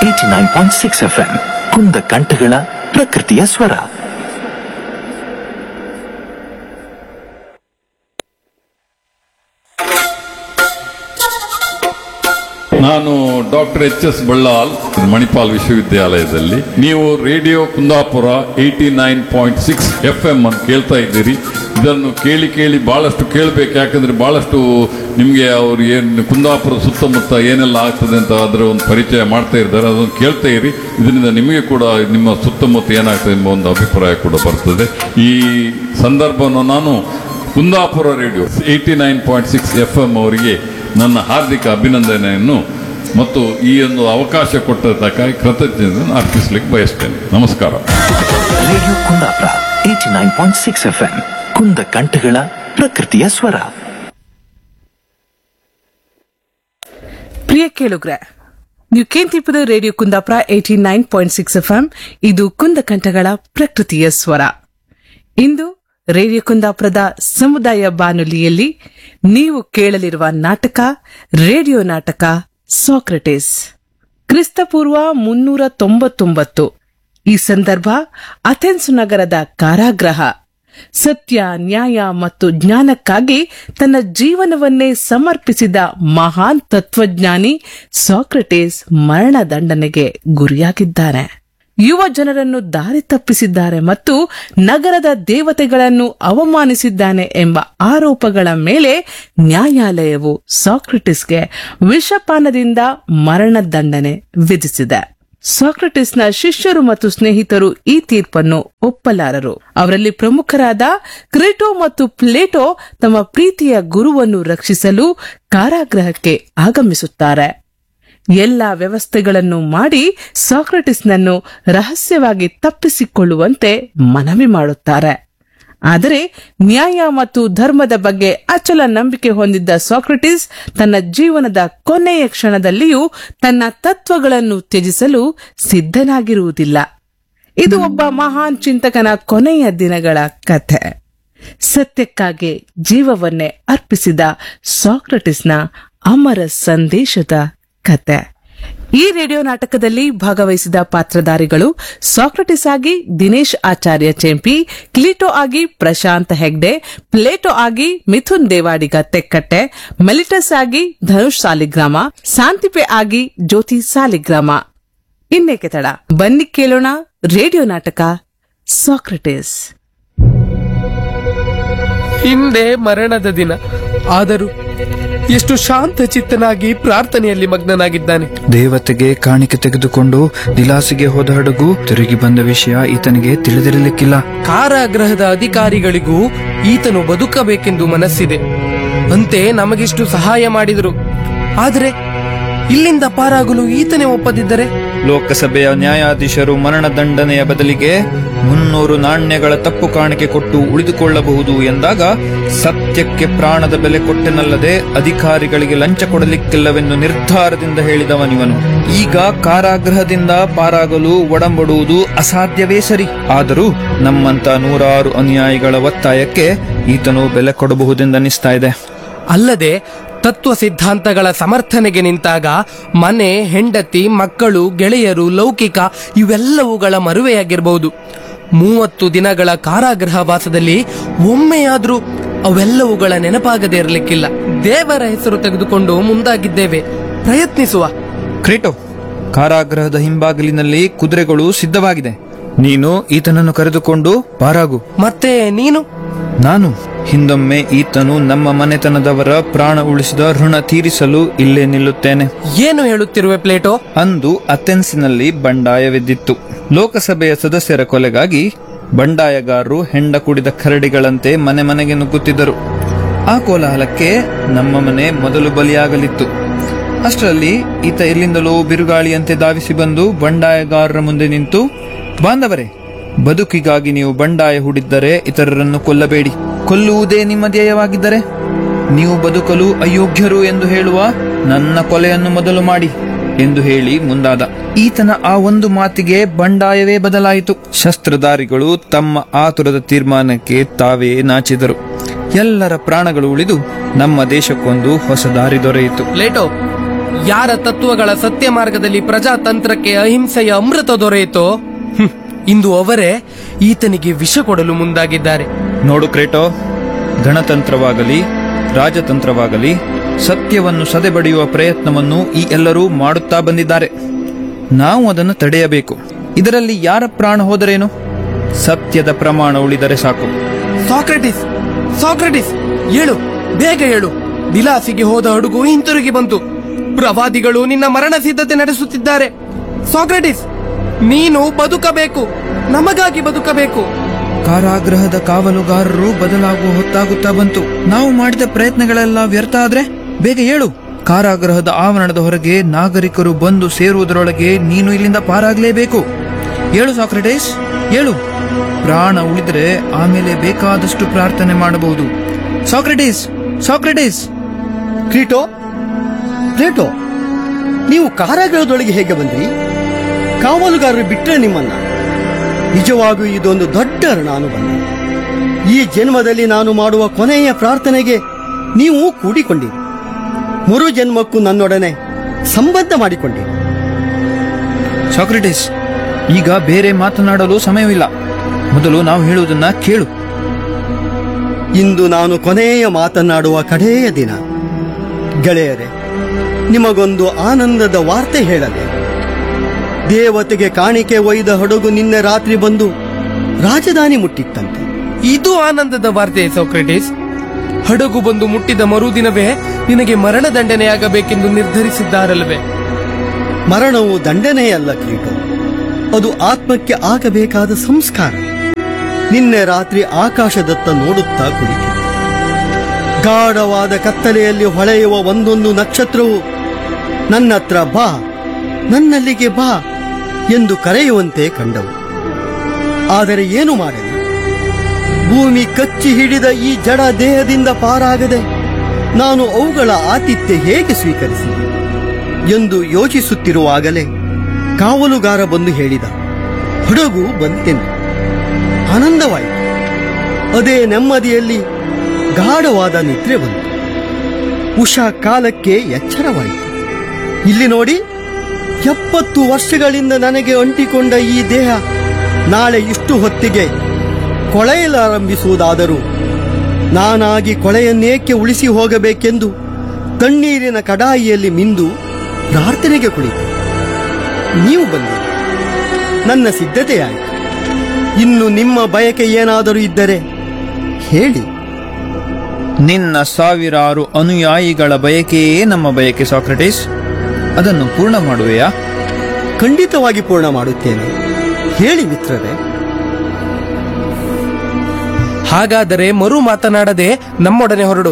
Eighty nine point six F M ಕುಂದ ಕಂಠಗಳ ಪ್ರಕೃತಿಯ ಸ್ವರ ನಾನು doctor H S Ballal Manipal ವಿಶ್ವವಿದ್ಯಾಲಯದಲ್ಲಿ ನೀವು radio Kundapura eighty nine point six F M ಅಂತ ಕೇಳ್ತಾ ಇದ್ದೀರಿ ಇದನ್ನು ಕೇಳಿ ಕೇಳಿ ಬಹಳಷ್ಟು ಕೇಳಬೇಕು ಯಾಕಂದ್ರೆ ಬಹಳಷ್ಟು ನಿಮಗೆ ಅವ್ರು ಏನು ಕುಂದಾಪುರ ಸುತ್ತಮುತ್ತ ಏನೆಲ್ಲ ಆಗ್ತದೆ ಅಂತ ಅದರ ಒಂದು ಪರಿಚಯ ಮಾಡ್ತಾ ಇದ್ದಾರೆ ಅದನ್ನು ಕೇಳ್ತಾ ಇರಿ ಇದರಿಂದ ನಿಮಗೆ ಕೂಡ ನಿಮ್ಮ ಸುತ್ತಮುತ್ತ ಏನಾಗ್ತದೆ ಎಂಬ ಒಂದು ಅಭಿಪ್ರಾಯ ಕೂಡ ಬರ್ತದೆ ಈ ಸಂದರ್ಭವನ್ನು ನಾನು Kundapura radio eighty nine point six F M ಅವರಿಗೆ ನನ್ನ ಹಾರ್ದಿಕ ಅಭಿನಂದನೆಯನ್ನು ಮತ್ತು ಈ ಒಂದು ಅವಕಾಶ ಕೊಟ್ಟದಕ್ಕಾಗಿ ಕೃತಜ್ಞತೆಯನ್ನು ಅರ್ಪಿಸಲಿಕ್ಕೆ ಬಯಸ್ತೇನೆ ನಮಸ್ಕಾರ radio Kundapura eighty nine point six F M ಕುಂದ ಕಂಠಗಳ ಪ್ರಕೃತಿಯ ಸ್ವರ ಪ್ರಿಯ ಕೇಳುಗ್ರೆ ನೀವು ಕೇಂತಿಪ್ಪದ radio Kundapura eighty nine point six F M ಇದು ಕುಂದಕಂಠಗಳ ಪ್ರಕೃತಿಯ ಸ್ವರ ಇಂದು ರೇಡಿಯೋ ಕುಂದಾಪುರದ ಸಮುದಾಯ ಬಾನುಲಿಯಲ್ಲಿ ನೀವು ಕೇಳಲಿರುವ ನಾಟಕ ರೇಡಿಯೋ ನಾಟಕ ಸಾಕ್ರಟಿಸ್ ಕ್ರಿಸ್ತಪೂರ್ವ ಮುನ್ನೂರ ತೊಂಬತ್ತೊಂಬತ್ತು ಈ ಸಂದರ್ಭ ಅಥೆನ್ಸ್ ನಗರದ ಕಾರಾಗೃಹ ಸತ್ಯ ನ್ಯಾಯ ಮತ್ತು ಜ್ಞಾನಕ್ಕಾಗಿ ತನ್ನ ಜೀವನವನ್ನೇ ಸಮರ್ಪಿಸಿದ ಮಹಾನ್ ತತ್ವಜ್ಞಾನಿ ಸಾಕ್ರಟೇಸ್ ಮರಣದಂಡನೆಗೆ ಗುರಿಯಾಗಿದ್ದಾನೆ ಯುವ ಜನರನ್ನು ದಾರಿ ತಪ್ಪಿಸಿದ್ದಾರೆ ಮತ್ತು ನಗರದ ದೇವತೆಗಳನ್ನು ಅವಮಾನಿಸಿದ್ದಾನೆ ಎಂಬ ಆರೋಪಗಳ ಮೇಲೆ ನ್ಯಾಯಾಲಯವು ಸಾಕ್ರಟಿಸ್ಗೆ ವಿಷಪಾನದಿಂದ ಮರಣದಂಡನೆ ವಿಧಿಸಿದೆ ಸಾಕ್ರಟಿಸ್ನ ಶಿಷ್ಯರು ಮತ್ತು ಸ್ನೇಹಿತರು ಈ ತೀರ್ಪನ್ನು ಒಪ್ಪಲಾರರು ಅವರಲ್ಲಿ ಪ್ರಮುಖರಾದ ಕ್ರಿಟೋ ಮತ್ತು ಪ್ಲೇಟೋ ತಮ್ಮ ಪ್ರೀತಿಯ ಗುರುವನ್ನು ರಕ್ಷಿಸಲು ಕಾರಾಗೃಹಕ್ಕೆ ಆಗಮಿಸುತ್ತಾರೆ ಎಲ್ಲಾ ವ್ಯವಸ್ಥೆಗಳನ್ನು ಮಾಡಿ ಸಾಕ್ರಟಿಸ್ನನ್ನು ರಹಸ್ಯವಾಗಿ ತಪ್ಪಿಸಿಕೊಳ್ಳುವಂತೆ ಮನವಿ ಮಾಡುತ್ತಾರೆ ಆದರೆ ನ್ಯಾಯ ಮತ್ತು ಧರ್ಮದ ಬಗ್ಗೆ ಅಚಲ ನಂಬಿಕೆ ಹೊಂದಿದ್ದ ಸಾಕ್ರಟಿಸ್ ತನ್ನ ಜೀವನದ ಕೊನೆಯ ಕ್ಷಣದಲ್ಲಿಯೂ ತನ್ನ ತತ್ವಗಳನ್ನು ತ್ಯಜಿಸಲು ಸಿದ್ಧನಾಗಿರುವುದಿಲ್ಲ ಇದು ಒಬ್ಬ ಮಹಾನ್ ಚಿಂತಕನ ಕೊನೆಯ ದಿನಗಳ ಕಥೆ ಸತ್ಯಕ್ಕಾಗಿ ಜೀವವನ್ನೇ ಅರ್ಪಿಸಿದ ಸಾಕ್ರಟಿಸ್ನ ಅಮರ ಸಂದೇಶದ ಕತೆ ಈ ರೇಡಿಯೋ ನಾಟಕದಲ್ಲಿ ಭಾಗವಹಿಸಿದ ಪಾತ್ರಧಾರಿಗಳು ಸಾಕ್ರಟಿಸ್ ಆಗಿ ದಿನೇಶ್ ಆಚಾರ್ಯ ಚೆಂಪಿ ಕ್ಲೀಟೋ ಆಗಿ ಪ್ರಶಾಂತ್ ಹೆಗ್ಡೆ ಪ್ಲೇಟೋ ಆಗಿ ಮಿಥುನ್ ದೇವಾಡಿಗ ತೆಕ್ಕಟ್ಟೆ ಮೆಲಿಟಸ್ ಆಗಿ ಧನುಷ್ ಸಾಲಿಗ್ರಾಮ ಶಾಂತಿಪೆ ಆಗಿ ಜ್ಯೋತಿ ಸಾಲಿಗ್ರಾಮ ಇನ್ನೇಕೆ ತಡ ಬನ್ನಿ ಕೇಳೋಣ ರೇಡಿಯೋ ನಾಟಕ ಸಾಕ್ರಟಿಸ್ ಹಿಂದೆ ಮರಣದ ದಿನ ಆದರೂ ಎಷ್ಟು ಶಾಂತ ಚಿತ್ತನಾಗಿ ಪ್ರಾರ್ಥನೆಯಲ್ಲಿ ಮಗ್ನನಾಗಿದ್ದಾನೆ ದೇವತೆಗೆ ಕಾಣಿಕೆ ತೆಗೆದುಕೊಂಡು ದಿಲಾಸಿಗೆ ಹೋದ ಹಡಗು ತಿರುಗಿ ಬಂದ ವಿಷಯ ಈತನಿಗೆ ತಿಳಿದಿರಲಿಕ್ಕಿಲ್ಲ ಕಾರಾಗೃಹದ ಅಧಿಕಾರಿಗಳಿಗೂ ಈತನು ಬದುಕಬೇಕೆಂದು ಮನಸ್ಸಿದೆ ಅಂತೆ ನಮಗಿಷ್ಟು ಸಹಾಯ ಮಾಡಿದರು ಆದರೆ ಇಲ್ಲಿಂದ ಪಾರಾಗಲು ಈತನೇ ಒಪ್ಪದಿದ್ದರೆ ಲೋಕಸಭೆಯ ನ್ಯಾಯಾಧೀಶರು ಮರಣದಂಡನೆಯ ಬದಲಿಗೆ ಮುನ್ನೂರು ನಾಣ್ಯಗಳ ತಪ್ಪು ಕಾಣಿಕೆ ಕೊಟ್ಟು ಉಳಿದುಕೊಳ್ಳಬಹುದು ಎಂದಾಗ ಸತ್ಯಕ್ಕೆ ಪ್ರಾಣದ ಬೆಲೆ ಕೊಟ್ಟೆನಲ್ಲದೆ ಅಧಿಕಾರಿಗಳಿಗೆ ಲಂಚ ಕೊಡಲಿಕ್ಕಿಲ್ಲವೆಂದು ನಿರ್ಧಾರದಿಂದ ಹೇಳಿದವನಿವನು ಈಗ ಕಾರಾಗೃಹದಿಂದ ಪಾರಾಗಲು ಒಡಂಬಡುವುದು ಅಸಾಧ್ಯವೇ ಸರಿ ಆದರೂ ನಮ್ಮಂತ ನೂರಾರು ಅನುಯಾಯಿಗಳ ಒತ್ತಾಯಕ್ಕೆ ಈತನು ಬೆಲೆ ಕೊಡಬಹುದೆಂದನಿಸ್ತಾ ಇದೆ ಅಲ್ಲದೆ ತತ್ವ ಸಿದ್ಧಾಂತಗಳ ಸಮರ್ಥನೆಗೆ ನಿಂತಾಗ ಮನೆ ಹೆಂಡತಿ ಮಕ್ಕಳು ಗೆಳೆಯರು ಲೌಕಿಕ ಇವೆಲ್ಲವುಗಳ ಮರುವೆಯಾಗಿರಬಹುದು ಮೂವತ್ತು ದಿನಗಳ ಕಾರಾಗೃಹ ವಾಸದಲ್ಲಿ ಒಮ್ಮೆಯಾದ್ರೂ ಅವೆಲ್ಲವುಗಳ ನೆನಪಾಗದೇ ಇರಲಿಕ್ಕಿಲ್ಲ ದೇವರ ಹೆಸರು ತೆಗೆದುಕೊಂಡು ಮುಂದಾಗಿದ್ದೇವೆ ಪ್ರಯತ್ನಿಸುವ ಕ್ರೇಟೋ ಕಾರಾಗೃಹದ ಹಿಂಬಾಗಿಲಿನಲ್ಲಿ ಕುದುರೆಗಳು ಸಿದ್ಧವಾಗಿದೆ ನೀನು ಈತನನ್ನು ಕರೆದುಕೊಂಡು ಪಾರಾಗು ಮತ್ತೆ ನೀನು ನಾನು ಹಿಂದೊಮ್ಮೆ ಈತನು ನಮ್ಮ ಮನೆತನದವರ ಪ್ರಾಣ ಉಳಿಸಿದ ಋಣ ತೀರಿಸಲು ಇಲ್ಲೇ ನಿಲ್ಲುತ್ತೇನೆ ಏನು ಹೇಳುತ್ತಿರುವೆ ಪ್ಲೇಟೋ ಅಂದು ಅಥೆನ್ಸಿನಲ್ಲಿ ಬಂಡಾಯವೆದ್ದಿತ್ತು ಲೋಕಸಭೆಯ ಸದಸ್ಯರ ಕೊಲೆಗಾಗಿ ಬಂಡಾಯಗಾರರು ಹೆಂಡ ಕುಡಿದ ಕರಡಿಗಳಂತೆ ಮನೆ ಮನೆಗೆ ನುಗ್ಗುತ್ತಿದ್ದರು ಆ ಕೋಲಾಹಲಕ್ಕೆ ನಮ್ಮ ಮನೆ ಮೊದಲು ಬಲಿಯಾಗಲಿತ್ತು ಅಷ್ಟರಲ್ಲಿ ಈತ ಎಲ್ಲಿಂದಲೋ ಬಿರುಗಾಳಿಯಂತೆ ಧಾವಿಸಿ ಬಂದು ಬಂಡಾಯಗಾರರ ಮುಂದೆ ನಿಂತು ಬಾಂಧವರೇ ಬದುಕಿಗಾಗಿ ನೀವು ಬಂಡಾಯ ಹೂಡಿದ್ದರೆ ಇತರರನ್ನು ಕೊಲ್ಲಬೇಡಿ ಕೊಲ್ಲುವುದೇ ನಿಮ್ಮ ಧ್ಯೇಯವಾಗಿದ್ದರೆ ನೀವು ಬದುಕಲು ಅಯೋಗ್ಯರು ಎಂದು ಹೇಳುವ ನನ್ನ ಕೊಲೆಯನ್ನು ಮೊದಲು ಮಾಡಿ ಎಂದು ಹೇಳಿ ಮುಂದಾದ ಈತನ ಆ ಒಂದು ಮಾತಿಗೆ ಬಂಡಾಯವೇ ಬದಲಾಯಿತು ಶಸ್ತ್ರಧಾರಿಗಳು ತಮ್ಮ ಆತುರದ ತೀರ್ಮಾನಕ್ಕೆ ತಾವೇ ನಾಚಿದರು ಎಲ್ಲರ ಪ್ರಾಣಗಳು ಉಳಿದು ನಮ್ಮ ದೇಶಕ್ಕೊಂದು ಹೊಸ ದಾರಿ ದೊರೆಯಿತು ಪ್ಲೇಟೋ ಯಾರ ತತ್ವಗಳ ಸತ್ಯ ಮಾರ್ಗದಲ್ಲಿ ಪ್ರಜಾತಂತ್ರಕ್ಕೆ ಅಹಿಂಸೆಯ ಅಮೃತ ದೊರೆಯಿತೋ ಹ್ಮ್, ಇಂದು ಅವರೇ ಈತನಿಗೆ ವಿಷ ಕೊಡಲು ಮುಂದಾಗಿದ್ದಾರೆ ನೋಡು ಕ್ರೇಟೋ ಗಣತಂತ್ರವಾಗಲಿ ರಾಜತಂತ್ರವಾಗಲಿ ಸತ್ಯವನ್ನು ಸದೆಬಡಿಯುವ ಪ್ರಯತ್ನವನ್ನು ಈ ಎಲ್ಲರೂ ಮಾಡುತ್ತಾ ಬಂದಿದ್ದಾರೆ ನಾವು ಅದನ್ನು ತಡೆಯಬೇಕು ಇದರಲ್ಲಿ ಯಾರ ಪ್ರಾಣ ಹೋದರೇನು ಸತ್ಯದ ಪ್ರಮಾಣ ಉಳಿದರೆ ಸಾಕು ಸಾಕ್ರೆಟಿಸ್ ಸಾಕ್ರೆಟಿಸ್ ಏಳು ಬೇಗ ಏಳು ವಿಲಾಸಿಗೆ ಹೋದ ಹಡಗು ಹಿಂತಿರುಗಿ ಬಂತು ಪ್ರವಾದಿಗಳು ನಿನ್ನ ಮರಣ ಸಿದ್ಧತೆ ನಡೆಸುತ್ತಿದ್ದಾರೆ ಸಾಕ್ರೆಟಿಸ್ ನೀನು ಬದುಕಬೇಕು ನಮಗಾಗಿ ಬದುಕಬೇಕು ಕಾರಾಗೃಹದ ಕಾವಲುಗಾರರು ಬದಲಾಗುವ ಹೊತ್ತಾಗುತ್ತಾ ಬಂತು ನಾವು ಮಾಡಿದ ಪ್ರಯತ್ನಗಳೆಲ್ಲ ವ್ಯರ್ಥ ಆದ್ರೆ ಬೇಗ ಹೇಳು ಕಾರಾಗೃಹದ ಆವರಣದ ಹೊರಗೆ ನಾಗರಿಕರು ಬಂದು ಸೇರುವುದರೊಳಗೆ ನೀನು ಇಲ್ಲಿಂದ ಪಾರಾಗಲೇಬೇಕು ಹೇಳು ಸಾಕ್ರೆಟೇಸ್ ಹೇಳು ಪ್ರಾಣ ಉಳಿದರೆ ಆಮೇಲೆ ಬೇಕಾದಷ್ಟು ಪ್ರಾರ್ಥನೆ ಮಾಡಬಹುದು ಸಾಕ್ರೆಟೀಸ್ ಸಾಕ್ರೆಟೀಸ್ ಕ್ರೀಟೋ ಪ್ಲೇಟೋ ನೀವು ಕಾರಾಗೃಹದೊಳಗೆ ಹೇಗೆ ಬಂದ್ರಿ ಕಾವಲುಗಾರರು ಬಿಟ್ಟರೆ ನಿಮ್ಮನ್ನ ನಿಜವಾಗೂ ಇದೊಂದು ದೊಡ್ಡ ಋಣಾನುಬಂಧ ಈ ಜನ್ಮದಲ್ಲಿ ನಾನು ಮಾಡುವ ಕೊನೆಯ ಪ್ರಾರ್ಥನೆಗೆ ನೀವು ಕೂಡಿಕೊಂಡಿರಿ ಮರು ಜನ್ಮಕ್ಕೂ ನನ್ನೊಡನೆ ಸಂಬಂಧ ಮಾಡಿಕೊಂಡಿರಿ ಸಾಕ್ರೆಟೀಸ್ ಈಗ ಬೇರೆ ಮಾತನಾಡಲು ಸಮಯವಿಲ್ಲ ಮೊದಲು ನಾವು ಹೇಳುವುದನ್ನ ಕೇಳು ಇಂದು ನಾನು ಕೊನೆಯ ಮಾತನಾಡುವ ಕಡೆಯ ದಿನ ಗೆಳೆಯರೆ ನಿಮಗೊಂದು ಆನಂದದ ವಾರ್ತೆ ಹೇಳದೆ ದೇವತೆಗೆ ಕಾಣಿಕೆ ಒಯ್ದ ಹಡಗು ನಿನ್ನೆ ರಾತ್ರಿ ಬಂದು ರಾಜಧಾನಿ ಮುಟ್ಟಿತ್ತಂತೆ ಇದು ಆನಂದದ ವಾರ್ತೆ ಸೋಕ್ರೆಟಿಸ್ ಹಡಗು ಬಂದು ಮುಟ್ಟಿದ ಮರುದಿನವೇ ನಿನಗೆ ಮರಣದಂಡನೆಯಾಗಬೇಕೆಂದು ನಿರ್ಧರಿಸಿದ್ದಾರಲ್ವೇ ಮರಣವು ದಂಡನೆಯಲ್ಲ ಕ್ರೀಟೋ ಅದು ಆತ್ಮಕ್ಕೆ ಆಗಬೇಕಾದ ಸಂಸ್ಕಾರ ನಿನ್ನೆ ರಾತ್ರಿ ಆಕಾಶದತ್ತ ನೋಡುತ್ತಾ ಕುಳಿತು ಗಾಢವಾದ ಕತ್ತಲೆಯಲ್ಲಿ ಹೊಳೆಯುವ ಒಂದೊಂದು ನಕ್ಷತ್ರವು ನನ್ನತ್ರ ಬಾ ನನ್ನಲ್ಲಿಗೆ ಬಾ ಎಂದು ಕರೆಯುವಂತೆ ಕಂಡವು ಆದರೆ ಏನು ಮಾಡಲಿ ಭೂಮಿ ಕಚ್ಚಿ ಹಿಡಿದ ಈ ಜಡ ದೇಹದಿಂದ ಪಾರಾಗದೆ ನಾನು ಅವುಗಳ ಆತಿಥ್ಯ ಹೇಗೆ ಸ್ವೀಕರಿಸಿದೆ ಎಂದು ಯೋಚಿಸುತ್ತಿರುವಾಗಲೇ ಕಾವಲುಗಾರ ಬಂದು ಹೇಳಿದ ಹಡಗು ಬಂತೆಂದು ಆನಂದವಾಯಿತು ಅದೇ ನೆಮ್ಮದಿಯಲ್ಲಿ ಗಾಢವಾದ ನಿದ್ರೆ ಬಂತು ಉಷಾ ಕಾಲಕ್ಕೆ ಎಚ್ಚರವಾಯಿತು ಇಲ್ಲಿ ನೋಡಿ ಎಪ್ಪತ್ತು ವರ್ಷಗಳಿಂದ ನನಗೆ ಅಂಟಿಕೊಂಡ ಈ ದೇಹ ನಾಳೆ ಇಷ್ಟು ಹೊತ್ತಿಗೆ ಕೊಳೆಯಲಾರಂಭಿಸುವುದಾದರೂ ನಾನಾಗಿ ಕೊಳೆಯನ್ನೇಕೆ ಉಳಿಸಿ ಹೋಗಬೇಕೆಂದು ತಣ್ಣೀರಿನ ಕಡಾಯಿಯಲ್ಲಿ ಮಿಂದು ಪ್ರಾರ್ಥನೆಗೆ ಕುಳಿತು ನೀವು ಬಂದಿರಿ ನನ್ನ ಸಿದ್ಧತೆಯಾಯಿತು ಇನ್ನು ನಿಮ್ಮ ಬಯಕೆ ಏನಾದರೂ ಇದ್ದರೆ ಹೇಳಿ ನಿನ್ನ ಸಾವಿರಾರು ಅನುಯಾಯಿಗಳ ಬಯಕೆಯೇ ನಮ್ಮ ಬಯಕೆ ಸಾಕ್ರೆಟೀಸ್ ಅದನ್ನು ಪೂರ್ಣ ಮಾಡುವೆಯಾ ಖಂಡಿತವಾಗಿ ಪೂರ್ಣ ಮಾಡುತ್ತೇನೆ ಹೇಳಿ ಮಿತ್ರರೇ ಹಾಗಾದರೆ ಮರು ಮಾತನಾಡದೆ ನಮ್ಮೊಡನೆ ಹೊರಡು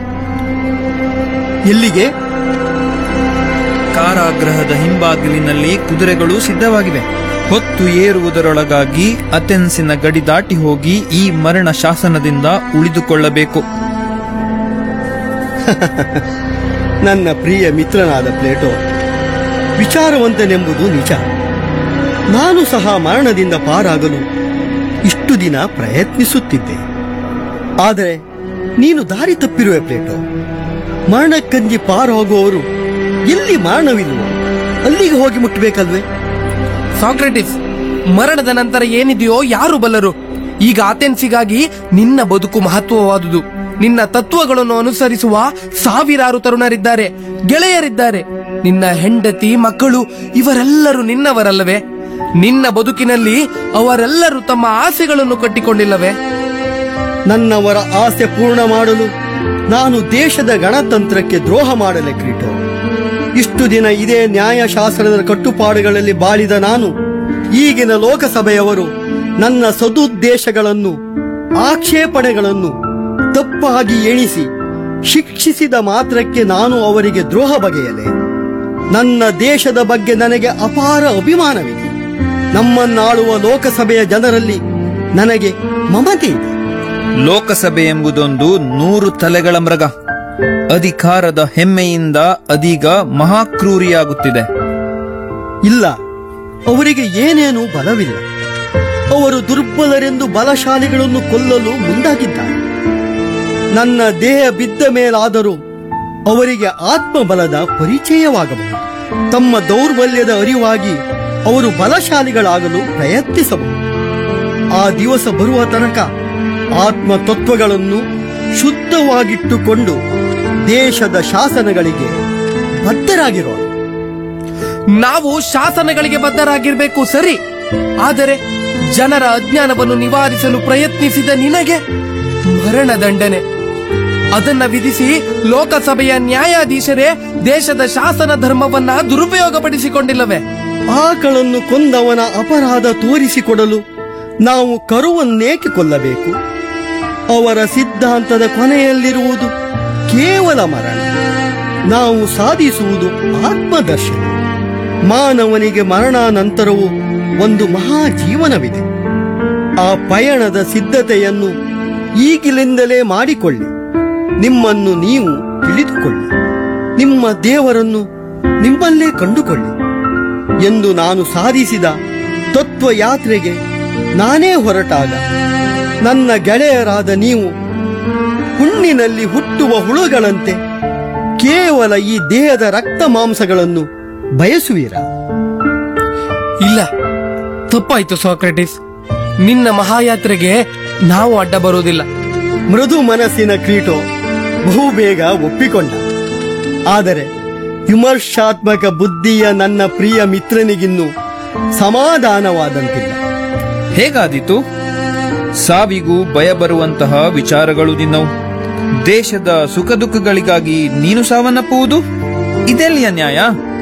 ಎಲ್ಲಿಗೆ ಕಾರಾಗೃಹದ ಹಿಂಬಾಗಿಲಿನಲ್ಲಿ ಕುದುರೆಗಳು ಸಿದ್ಧವಾಗಿವೆ ಹೊತ್ತು ಏರುವುದರೊಳಗಾಗಿ ಅಥೆನ್ಸಿನ ಗಡಿ ದಾಟಿ ಹೋಗಿ ಈ ಮರಣ ಶಾಸನದಿಂದ ಉಳಿದುಕೊಳ್ಳಬೇಕು ನನ್ನ ಪ್ರಿಯ ಮಿತ್ರನಾದ ಪ್ಲೇಟೋ ವಿಚಾರವಂತನೆಂಬುದು ನಿಜ ನಾನು ಸಹ ಮರಣದಿಂದ ಪಾರಾಗಲು ಇಷ್ಟು ದಿನ ಪ್ರಯತ್ನಿಸುತ್ತಿದ್ದೆ ಆದರೆ ನೀನು ದಾರಿ ತಪ್ಪಿರುವೆ ಪ್ಲೇಟೋ ಮರಣಕ್ಕಂಜಿ ಪಾರು ಹೋಗುವವರು ಎಲ್ಲಿ ಮರಣವಿಲ್ವೋ ಅಲ್ಲಿಗೆ ಹೋಗಿ ಮುಟ್ಟಬೇಕಲ್ವೇ ಸಾಕ್ರೆಟಿಸ್ ಮರಣದ ನಂತರ ಏನಿದೆಯೋ ಯಾರು ಬಲ್ಲರು ಈಗ ಅಥೆನ್ಸಿಗಾಗಿ ನಿನ್ನ ಬದುಕು ಮಹತ್ವವಾದುದು ನಿನ್ನ ತತ್ವಗಳನ್ನು ಅನುಸರಿಸುವ ಸಾವಿರಾರು ತರುಣರಿದ್ದಾರೆ ಗೆಳೆಯರಿದ್ದಾರೆ ನಿನ್ನ ಹೆಂಡತಿ ಮಕ್ಕಳು ಇವರೆಲ್ಲರೂ ನಿನ್ನವರಲ್ಲವೇ ನಿನ್ನ ಬದುಕಿನಲ್ಲಿ ಅವರೆಲ್ಲರೂ ತಮ್ಮ ಆಸೆಗಳನ್ನು ಕಟ್ಟಿಕೊಂಡಿಲ್ಲವೇ ನನ್ನವರ ಆಸೆ ಪೂರ್ಣ ಮಾಡಲು ನಾನು ದೇಶದ ಗಣತಂತ್ರಕ್ಕೆ ದ್ರೋಹ ಮಾಡಲೆ ಕ್ರೀಟೋ ಇಷ್ಟು ದಿನ ಇದೇ ನ್ಯಾಯಶಾಸ್ತ್ರದ ಕಟ್ಟುಪಾಡುಗಳಲ್ಲಿ ಬಾಳಿದ ನಾನು ಈಗಿನ ಲೋಕಸಭೆಯವರು ನನ್ನ ಸದುದ್ದೇಶಗಳನ್ನು ಆಕ್ಷೇಪಣೆಗಳನ್ನು ತಪ್ಪಾಗಿ ಎಣಿಸಿ ಶಿಕ್ಷಿಸಿದ ಮಾತ್ರಕ್ಕೆ ನಾನು ಅವರಿಗೆ ದ್ರೋಹ ಬಗೆಯಲೆ ನನ್ನ ದೇಶದ ಬಗ್ಗೆ ನನಗೆ ಅಪಾರ ಅಭಿಮಾನವಿದೆ ನಮ್ಮನ್ನಾಳುವ ಲೋಕಸಭೆಯ ಜನರಲ್ಲಿ ನನಗೆ ಮಮತೆ ಇದೆ ಲೋಕಸಭೆ ಎಂಬುದೊಂದು ನೂರು ತಲೆಗಳ ಮೃಗ ಅಧಿಕಾರದ ಹೆಮ್ಮೆಯಿಂದ ಅದೀಗ ಮಹಾಕ್ರೂರಿಯಾಗುತ್ತಿದೆ ಇಲ್ಲ ಅವರಿಗೆ ಏನೇನೂ ಬಲವಿಲ್ಲ ಅವರು ದುರ್ಬಲರೆಂದು ಬಲಶಾಲಿಗಳನ್ನು ಕೊಲ್ಲಲು ಮುಂದಾಗಿದ್ದಾರೆ ನನ್ನ ದೇಹ ಬಿದ್ದ ಮೇಲಾದರೂ ಅವರಿಗೆ ಆತ್ಮಬಲದ ಪರಿಚಯವಾಗಬಹುದು ತಮ್ಮ ದೌರ್ಬಲ್ಯದ ಅರಿವಾಗಿ ಅವರು ಬಲಶಾಲಿಗಳಾಗಲು ಪ್ರಯತ್ನಿಸಬಹುದು ಆ ದಿವಸ ಬರುವ ತನಕ ಆತ್ಮ ತತ್ವಗಳನ್ನು ಶುದ್ಧವಾಗಿಟ್ಟುಕೊಂಡು ದೇಶದ ಶಾಸನಗಳಿಗೆ ಬದ್ಧರಾಗಿರೋಣ ನಾವು ಶಾಸನಗಳಿಗೆ ಬದ್ಧರಾಗಿರ್ಬೇಕು ಸರಿ ಆದರೆ ಜನರ ಅಜ್ಞಾನವನ್ನು ನಿವಾರಿಸಲು ಪ್ರಯತ್ನಿಸಿದ ನಿನಗೆ ಮರಣದಂಡನೆ ಅದನ್ನ ವಿಧಿಸಿ ಲೋಕಸಭೆಯ ನ್ಯಾಯಾಧೀಶರೇ ದೇಶದ ಶಾಸನ ಧರ್ಮವನ್ನ ದುರುಪಯೋಗಪಡಿಸಿಕೊಂಡಿಲ್ಲವೇ ಆಕಳನ್ನು ಕೊಂದವನ ಅಪರಾಧ ತೋರಿಸಿಕೊಡಲು ನಾವು ಕರುವನ್ನೇಕೆ ಕೊಲ್ಲಬೇಕು ಅವರ ಸಿದ್ಧಾಂತದ ಕೊನೆಯಲ್ಲಿರುವುದು ಕೇವಲ ಮರಣ ನಾವು ಸಾಧಿಸುವುದು ಆತ್ಮದರ್ಶನ ಮಾನವನಿಗೆ ಮರಣಾನಂತರವೂ ಒಂದು ಮಹಾ ಜೀವನವಿದೆ ಆ ಪಯಣದ ಸಿದ್ಧತೆಯನ್ನು ಈಗಿಲಿಂದಲೇ ಮಾಡಿಕೊಳ್ಳಿ ನಿಮ್ಮನ್ನು ನೀವು ತಿಳಿದುಕೊಳ್ಳಿ ನಿಮ್ಮ ದೇವರನ್ನು ನಿಮ್ಮಲ್ಲೇ ಕಂಡುಕೊಳ್ಳಿ ಎಂದು ನಾನು ಸಾಧಿಸಿದ ತತ್ವಯಾತ್ರೆಗೆ ನಾನೇ ಹೊರಟಾಗ ನನ್ನ ಗೆಳೆಯರಾದ ನೀವು ಹುಣ್ಣಿನಲ್ಲಿ ಹುಟ್ಟುವ ಹುಳುಗಳಂತೆ ಕೇವಲ ಈ ದೇಹದ ರಕ್ತ ಮಾಂಸಗಳನ್ನು ಬಯಸುವಿರಾ ಇಲ್ಲ ತಪ್ಪಾಯ್ತು ಸಾಕ್ರೆಟಿಸ್ ನಿನ್ನ ಮಹಾಯಾತ್ರೆಗೆ ನಾವು ಅಡ್ಡ ಬರುವುದಿಲ್ಲ ಮೃದು ಮನಸ್ಸಿನ ಕ್ರೀಟೋ ಬಹುಬೇಗ ಒಪ್ಪಿಕೊಂಡ ಆದರೆ ವಿಮರ್ಶಾತ್ಮಕ ಬುದ್ಧಿಯ ನನ್ನ ಪ್ರಿಯ ಮಿತ್ರನಿಗಿನ್ನೂ ಸಮಾಧಾನವಾದಂತಿಲ್ಲ ಹೇಗಾದೀತು ಸಾವಿಗೂ ಭಯ ಬರುವಂತಹ ವಿಚಾರಗಳು ನಿನ್ನವು ದೇಶದ ಸುಖ ದುಃಖಗಳಿಗಾಗಿ ನೀನು ಸಾವನ್ನಪ್ಪುವುದು ಇದೆಲ್ಲಿಯ ನ್ಯಾಯ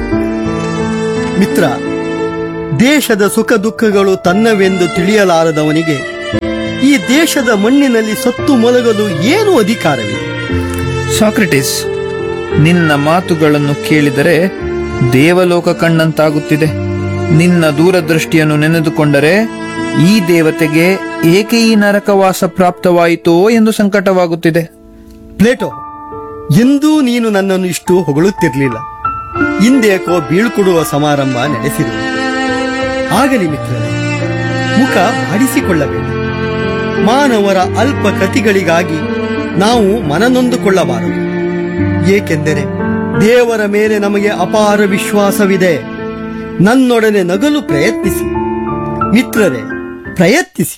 ಮಿತ್ರ ದೇಶದ ಸುಖ ದುಃಖಗಳು ತನ್ನವೆಂದು ತಿಳಿಯಲಾರದವನಿಗೆ ಈ ದೇಶದ ಮಣ್ಣಿನಲ್ಲಿ ಸತ್ತು ಮಲಗಲು ಏನು ಅಧಿಕಾರವಿದೆ ಸಾಕ್ರೆಟಿಸ್ ನಿನ್ನ ಮಾತುಗಳನ್ನು ಕೇಳಿದರೆ ದೇವಲೋಕ ಕಣ್ಣಂತಾಗುತ್ತಿದೆ ನಿನ್ನ ದೂರದೃಷ್ಟಿಯನ್ನು ನೆನೆದುಕೊಂಡರೆ ಈ ದೇವತೆಗೆ ಏಕೆ ಈ ನರಕವಾಸ ಪ್ರಾಪ್ತವಾಯಿತೋ ಎಂದು ಸಂಕಟವಾಗುತ್ತಿದೆ ಪ್ಲೇಟೋ ಎಂದೂ ನೀನು ನನ್ನನ್ನು ಇಷ್ಟು ಹೊಗಳುತ್ತಿರಲಿಲ್ಲ ಇಂದೇಕೋ ಬೀಳ್ಕೊಡುವ ಸಮಾರಂಭ ನಡೆಸಿರುವೆ ಆಗಲಿ ಮಿತ್ರರೇ ಮುಖ ಮಾಡಿಸಿಕೊಳ್ಳಬೇಡಿ ಮಾನವರ ಅಲ್ಪ ಕೃತಿಗಳಿಗಾಗಿ ನಾವು ಮನನೊಂದುಕೊಳ್ಳಬಾರದು ಏಕೆಂದರೆ ದೇವರ ಮೇಲೆ ನಮಗೆ ಅಪಾರ ವಿಶ್ವಾಸವಿದೆ ನನ್ನೊಡನೆ ನಗಲು ಪ್ರಯತ್ನಿಸಿ ಮಿತ್ರರೇ ಪ್ರಯತ್ನಿಸಿ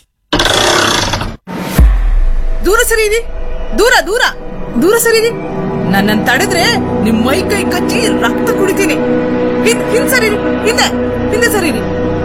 ದೂರ ಸರೀರಿ ದೂರ ದೂರ ದೂರ ಸರೀರಿ ನನ್ನನ್ನು ತಡೆದ್ರೆ ನಿಮ್ ಮೈ ಕೈ ಕಚ್ಚಿ ರಕ್ತ ಕುಡಿತೀನಿ ಹಿಂದ್ ಹಿಂದ್ ಸರೀರಿ ಹಿಂದೆ ಹಿಂದೆ ಸರೀರಿ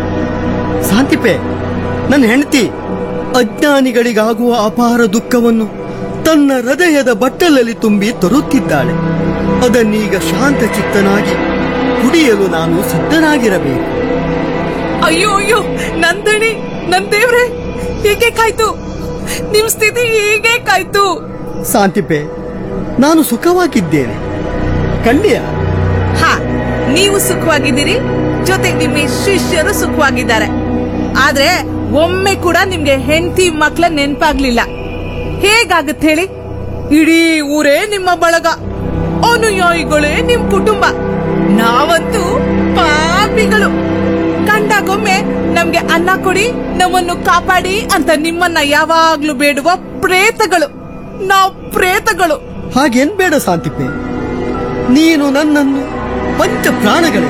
ಶಾಂತಿಪೆ ನನ್ನ ಹೆಂಡತಿ ಅಜ್ಞಾನಿಗಳಿಗಾಗುವ ಅಪಾರ ದುಃಖವನ್ನು ತನ್ನ ಹೃದಯದ ಬಟ್ಟಲಲ್ಲಿ ತುಂಬಿ ತರುತ್ತಿದ್ದಾಳೆ ಅದನ್ನೀಗ ಶಾಂತ ಚಿತ್ತನಾಗಿ ಕುಡಿಯಲು ನಾನು ಸಿದ್ಧನಾಗಿರಬೇಕು ಅಯ್ಯೋ ಅಯ್ಯೋ ನಂದಣಿ ನನ್ ದೇವ್ರೆ ಹೀಗೆ ಕಾಯ್ತು ನಿಮ್ ಸ್ಥಿತಿ ಹೀಗೆ ಕಾಯ್ತು ಶಾಂತಿಪೆ ನಾನು ಸುಖವಾಗಿದ್ದೇನೆ ಕಂಡಿಯ ಹಾ ನೀವು ಸುಖವಾಗಿದ್ದೀರಿ ಜೊತೆಗೆ ನಿಮ್ಮ ಶಿಷ್ಯರು ಸುಖವಾಗಿದ್ದಾರೆ ಆದ್ರೆ ಒಮ್ಮೆ ಕೂಡ ನಿಮ್ಗೆ ಹೆಂಡತಿ ಮಕ್ಳ ನೆನ್ಪಾಗ್ಲಿಲ್ಲ ಹೇಗಾಗತ್ತೆ ಹೇಳಿ ಇಡೀ ಊರೇ ನಿಮ್ಮ ಬಳಗ ಅನುಯಾಯಿಗಳೇ ನಿಮ್ ಕುಟುಂಬ ನಾವಂತೂ ಪಾಪಿಗಳು ಕಂಡಾಗೊಮ್ಮೆ ನಮ್ಗೆ ಅನ್ನ ಕೊಡಿ ನಮ್ಮನ್ನು ಕಾಪಾಡಿ ಅಂತ ನಿಮ್ಮನ್ನ ಯಾವಾಗ್ಲೂ ಬೇಡುವ ಪ್ರೇತಗಳು ನಾವು ಪ್ರೇತಗಳು ಹಾಗೇನ್ ಬೇಡ ಶಾಂತಿಪೆ ನೀನು ನನ್ನನ್ನು ಪಂಚ ಪ್ರಾಣಗಳೇ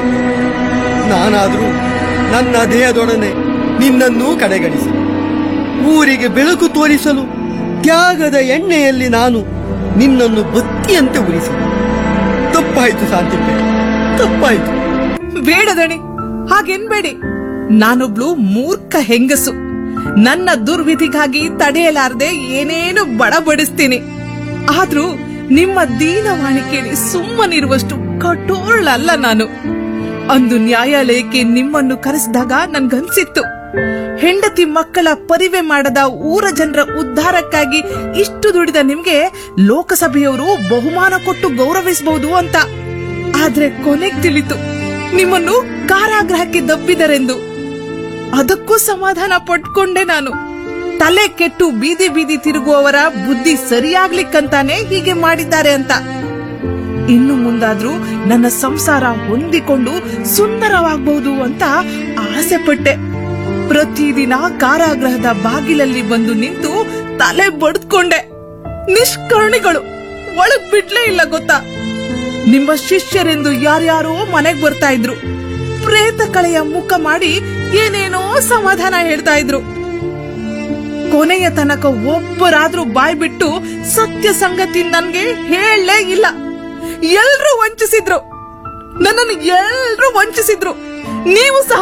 ನಾನಾದರೂ ನನ್ನ ದೇಹದೊಡನೆ ನಿನ್ನನ್ನೂ ಕಡೆಗಣಿಸಿ ಊರಿಗೆ ಬೆಳಕು ತೋರಿಸಲು ತ್ಯಾಗದ ಎಣ್ಣೆಯಲ್ಲಿ ನಾನು ನಿನ್ನನ್ನು ಬತ್ತಿಯಂತೆ ಉರಿಸಿ ತಪ್ಪಾಯ್ತು ಶಾಂತಿಪೆ ತಪ್ಪಾಯ್ತು ಬೇಡದಣಿ ಹಾಗೆನ್ಬೇಡಿ ನಾನೊಬ್ಳು ಮೂರ್ಖ ಹೆಂಗಸು ನನ್ನ ದುರ್ವಿಧಿಗಾಗಿ ತಡೆಯಲಾರದೆ ಏನೇನು ಬಡಬಡಿಸ್ತೀನಿ ಆದ್ರೂ ನಿಮ್ಮ ದೀನವಾಣಿ ಕೇಳಿ ಸುಮ್ಮನಿರುವಷ್ಟು ಕಠೋರಳಲ್ಲ ನಾನು ಅಂದು ನ್ಯಾಯಾಲಯಕ್ಕೆ ನಿಮ್ಮನ್ನು ಕರೆಸಿದಾಗ ನನ್ಗನ್ಸಿತ್ತು ಹೆಂಡತಿ ಮಕ್ಕಳ ಪರಿವೆ ಮಾಡದ ಊರ ಜನರ ಉದ್ಧಾರಕ್ಕಾಗಿ ಇಷ್ಟು ದುಡಿದ ನಿಮ್ಗೆ ಲೋಕಸಭೆಯವರು ಬಹುಮಾನ ಕೊಟ್ಟು ಗೌರವಿಸಬಹುದು ಅಂತ ಆದ್ರೆ ಕೊನೆಗ್ ತಿಳಿತು ನಿಮ್ಮನ್ನು ಕಾರಾಗೃಹಕ್ಕೆ ದಬ್ಬಿದರೆಂದು ಅದಕ್ಕೂ ಸಮಾಧಾನ ಪಟ್ಕೊಂಡೆ ನಾನು ತಲೆ ಕೆಟ್ಟು ಬೀದಿ ಬೀದಿ ತಿರುಗುವವರ ಬುದ್ಧಿ ಸರಿಯಾಗ್ಲಿಕ್ಕಂತಾನೆ ಹೀಗೆ ಮಾಡಿದ್ದಾರೆ ಅಂತ ಇನ್ನು ಮುಂದಾದ್ರೂ ನನ್ನ ಸಂಸಾರ ಹೊಂದಿಕೊಂಡು ಸುಂದರವಾಗಬಹುದು ಅಂತ ಆಸೆ ಪಟ್ಟೆ ಪ್ರತಿದಿನ ಕಾರಾಗೃಹದ ಬಾಗಿಲಲ್ಲಿ ಬಂದು ನಿಂತು ತಲೆ ಬಡ್ದ್ಕೊಂಡೆ ನಿಷ್ಕರ್ಣಿಗಳು ಒಳಗ್ ಬಿಡ್ಲೇ ಇಲ್ಲ ಗೊತ್ತಾ ನಿಮ್ಮ ಶಿಷ್ಯರೆಂದು ಯಾರ್ಯಾರೋ ಮನೆಗ್ ಬರ್ತಾ ಇದ್ರು ಪ್ರೇತ ಕಳೆಯ ಮುಖ ಮಾಡಿ ಏನೇನೋ ಸಮಾಧಾನ ಹೇಳ್ತಾ ಇದ್ರು ಕೊನೆಯ ತನಕ ಒಬ್ಬರಾದ್ರೂ ಬಾಯ್ ಬಿಟ್ಟು ಸತ್ಯ ಸಂಗತಿ ನನ್ಗೆ ಹೇಳಲೇ ಇಲ್ಲ ಎಲ್ರೂ ವಂಚಿಸಿದ್ರು ನನ್ನನ್ನು ಎಲ್ರೂ ವಂಚಿಸಿದ್ರು ನೀವು ಸಹ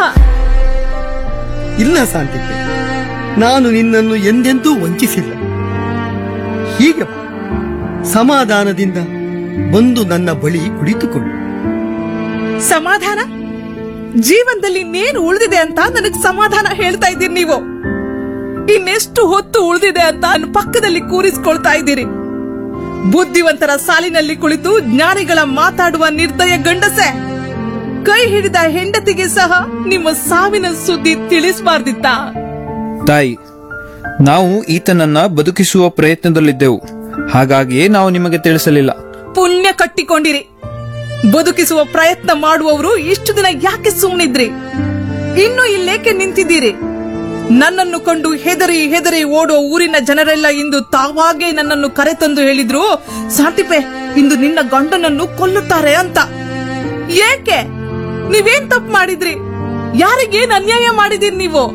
ಇಲ್ಲ ಶಾಂತಿಪೆ ನಾನು ನಿನ್ನನ್ನು ಎಂದೆಂದೂ ವಂಚಿಸಿಲ್ಲ ಹೀಗೆ ಬಾ. ಸಮಾಧಾನದಿಂದ ಬಂದು ನನ್ನ ಬಳಿ ಕುಳಿತುಕೊಳ್ಳು ಸಮಾಧಾನ ಜೀವನದಲ್ಲಿ ಇನ್ನೇನು ಉಳಿದಿದೆ ಅಂತ ನನಗ್ ಸಮಾಧಾನ ಹೇಳ್ತಾ ಇದ್ದೀರಿ ನೀವು ಇನ್ನೆಷ್ಟು ಹೊತ್ತು ಉಳಿದಿದೆ ಅಂತ ನನ್ನ ಪಕ್ಕದಲ್ಲಿ ಕೂರಿಸ್ಕೊಳ್ತಾ ಇದ್ದೀರಿ ಬುದ್ಧಿವಂತರ ಸಾಲಿನಲ್ಲಿ ಕುಳಿತು ಜ್ಞಾನಿಗಳ ಮಾತಾಡುವ ನಿರ್ದಯ ಗಂಡಸೆ ಕೈ ಹಿಡಿದ ಹೆಂಡತಿಗೆ ಸಹ ನಿಮ್ಮ ಸಾವಿನ ಸುದ್ದಿ ತಿಳಿಸಬಾರ್ದಿತ್ತ ತಾಯಿ ನಾವು ಈತನನ್ನ ಬದುಕಿಸುವ ಪ್ರಯತ್ನದಲ್ಲಿದ್ದೆವು ಹಾಗಾಗಿಯೇ ನಾವು ನಿಮಗೆ ತಿಳಿಸಲಿಲ್ಲ ಪುಣ್ಯ ಕಟ್ಟಿಕೊಂಡಿರಿ ಬದುಕಿಸುವ ಪ್ರಯತ್ನ ಮಾಡುವವರು ಇಷ್ಟು ದಿನ ಯಾಕೆ ಸುಮ್ಮನಿದ್ರಿ ಇನ್ನು ಇಲ್ಲೇಕೆ ನಿಂತಿದ್ದೀರಿ ನನ್ನನ್ನು ಕಂಡು ಹೆದರಿ ಹೆದರಿ ಓಡುವ ಊರಿನ ಜನರೆಲ್ಲ ಇಂದು ತಾವಾಗೇ ನನ್ನನ್ನು ಕರೆತಂದು ಹೇಳಿದ್ರು ಸಾಂತಿಪೆ ಇಂದು ನಿನ್ನ ಗಂಡನನ್ನು ಕೊಲ್ಲುತ್ತಾರೆ ಅಂತ ಏಕೆ ನೀವೇನ್ ತಪ್ಪು ಮಾಡಿದ್ರಿ ಯಾರಿಗೇನ್ ಅನ್ಯಾಯ ಮಾಡಿದಿರಿ ನೀವು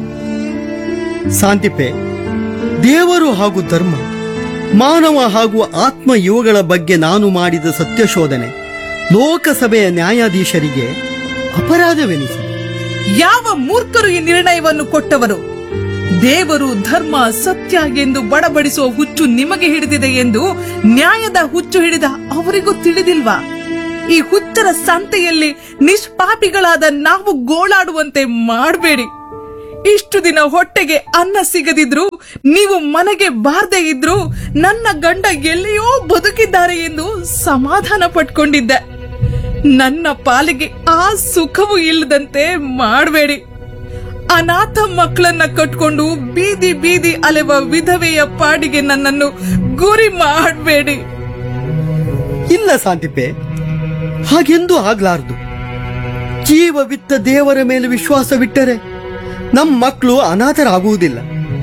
ಶಾಂತಿಪೆ ದೇವರು ಹಾಗೂ ಧರ್ಮ ಮಾನವ ಹಾಗೂ ಆತ್ಮ ಇವುಗಳ ಬಗ್ಗೆ ನಾನು ಮಾಡಿದ ಸತ್ಯಶೋಧನೆ ಲೋಕಸಭೆಯ ನ್ಯಾಯಾಧೀಶರಿಗೆ ಅಪರಾಧವೆನಿಸಿದೆ ಯಾವ ಮೂರ್ಖರು ಈ ನಿರ್ಣಯವನ್ನು ಕೊಟ್ಟವರು ದೇವರು ಧರ್ಮ ಸತ್ಯ ಎಂದು ಬಡಬಡಿಸುವ ಹುಚ್ಚು ನಿಮಗೆ ಹಿಡಿದಿದೆ ಎಂದು ನ್ಯಾಯದ ಹುಚ್ಚು ಹಿಡಿದ ಅವರಿಗೂ ತಿಳಿದಿಲ್ವಾ ಈ ಹುಚ್ಚರ ಸಂತೆಯಲ್ಲಿ ನಿಷ್ಪಾಪಿಗಳಾದ ನಾವು ಗೋಳಾಡುವಂತೆ ಮಾಡಬೇಡಿ ಇಷ್ಟು ದಿನ ಹೊಟ್ಟೆಗೆ ಅನ್ನ ಸಿಗದಿದ್ರು ನೀವು ಮನೆಗೆ ಬಾರದೇ ಇದ್ರು ನನ್ನ ಗಂಡ ಎಲ್ಲಿಯೋ ಬದುಕಿದ್ದಾರೆ ಎಂದು ಸಮಾಧಾನ ಪಟ್ಕೊಂಡಿದ್ದೆ ನನ್ನ ಪಾಲಿಗೆ ಆ ಸುಖವೂ ಇಲ್ಲದಂತೆ ಮಾಡಬೇಡಿ ಅನಾಥ ಮಕ್ಕಳನ್ನ ಕಟ್ಕೊಂಡು ಬೀದಿ ಬೀದಿ ಅಲೆವ ವಿಧವೆಯ ಪಾಡಿಗೆ ನನ್ನನ್ನು ಗುರಿ ಮಾಡಬೇಡಿ ಇಲ್ಲ ಶಾಂತಿಪೆ ಹಾಗೆಂದೂ ಆಗ್ಲಾರ್ದು ಜೀವವಿತ್ತ ದೇವರ ಮೇಲೆ ವಿಶ್ವಾಸವಿಟ್ಟರೆ ನಮ್ಮ ಮಕ್ಕಳು ಅನಾಥರಾಗುವುದಿಲ್ಲ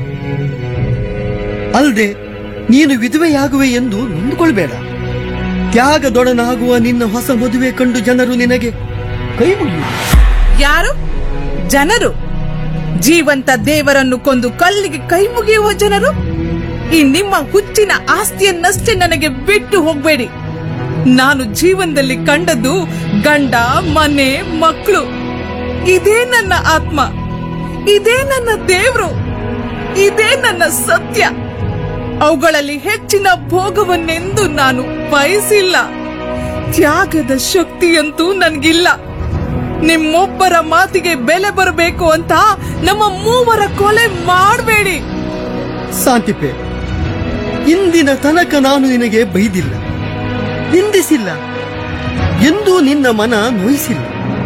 ಅಲ್ದೆ ನೀನು ವಿಧವೆಯಾಗುವೆ ಎಂದು ನೊಂದುಕೊಳ್ಬೇಡ ತ್ಯಾಗದೊಡನಾಗುವ ನಿನ್ನ ಹೊಸ ಮದುವೆ ಕಂಡು ಜನರು ನಿನಗೆ ಕೈ ಮುಗಿಯುವರು ಯಾರು ಜನರು ಜೀವಂತ ದೇವರನ್ನು ಕೊಂದು ಕಲ್ಲಿಗೆ ಕೈ ಮುಗಿಯುವ ಜನರು ಈ ನಿಮ್ಮ ಹುಚ್ಚಿನ ಆಸ್ತಿಯನ್ನಷ್ಟೇ ನನಗೆ ಬಿಟ್ಟು ಹೋಗ್ಬೇಡಿ ನಾನು ಜೀವನದಲ್ಲಿ ಕಂಡದ್ದು ಗಂಡ ಮನೆ ಮಕ್ಕಳು ಇದೇ ನನ್ನ ಆತ್ಮ ಇದೇ ನನ್ನ ದೇವ್ರು ಇದೇ ನನ್ನ ಸತ್ಯ ಅವುಗಳಲ್ಲಿ ಹೆಚ್ಚಿನ ಭೋಗವನ್ನೆಂದು ನಾನು ಬಯಸಿಲ್ಲ ತ್ಯಾಗದ ಶಕ್ತಿಯಂತೂ ನನ್ಗಿಲ್ಲ ನಿಮ್ಮೊಬ್ಬರ ಮಾತಿಗೆ ಬೆಲೆ ಬರಬೇಕು ಅಂತ ನಮ್ಮ ಮೂವರ ಕೊಲೆ ಮಾಡಬೇಡಿ ಶಾಂತಿಪೆ ಇಂದಿನ ತನಕ ನಾನು ನಿನಗೆ ಬೈದಿಲ್ಲ ನಿಂದಿಸಿಲ್ಲ ಎಂದೂ ನಿನ್ನ ಮನ ನೋಯಿಸಿಲ್ಲ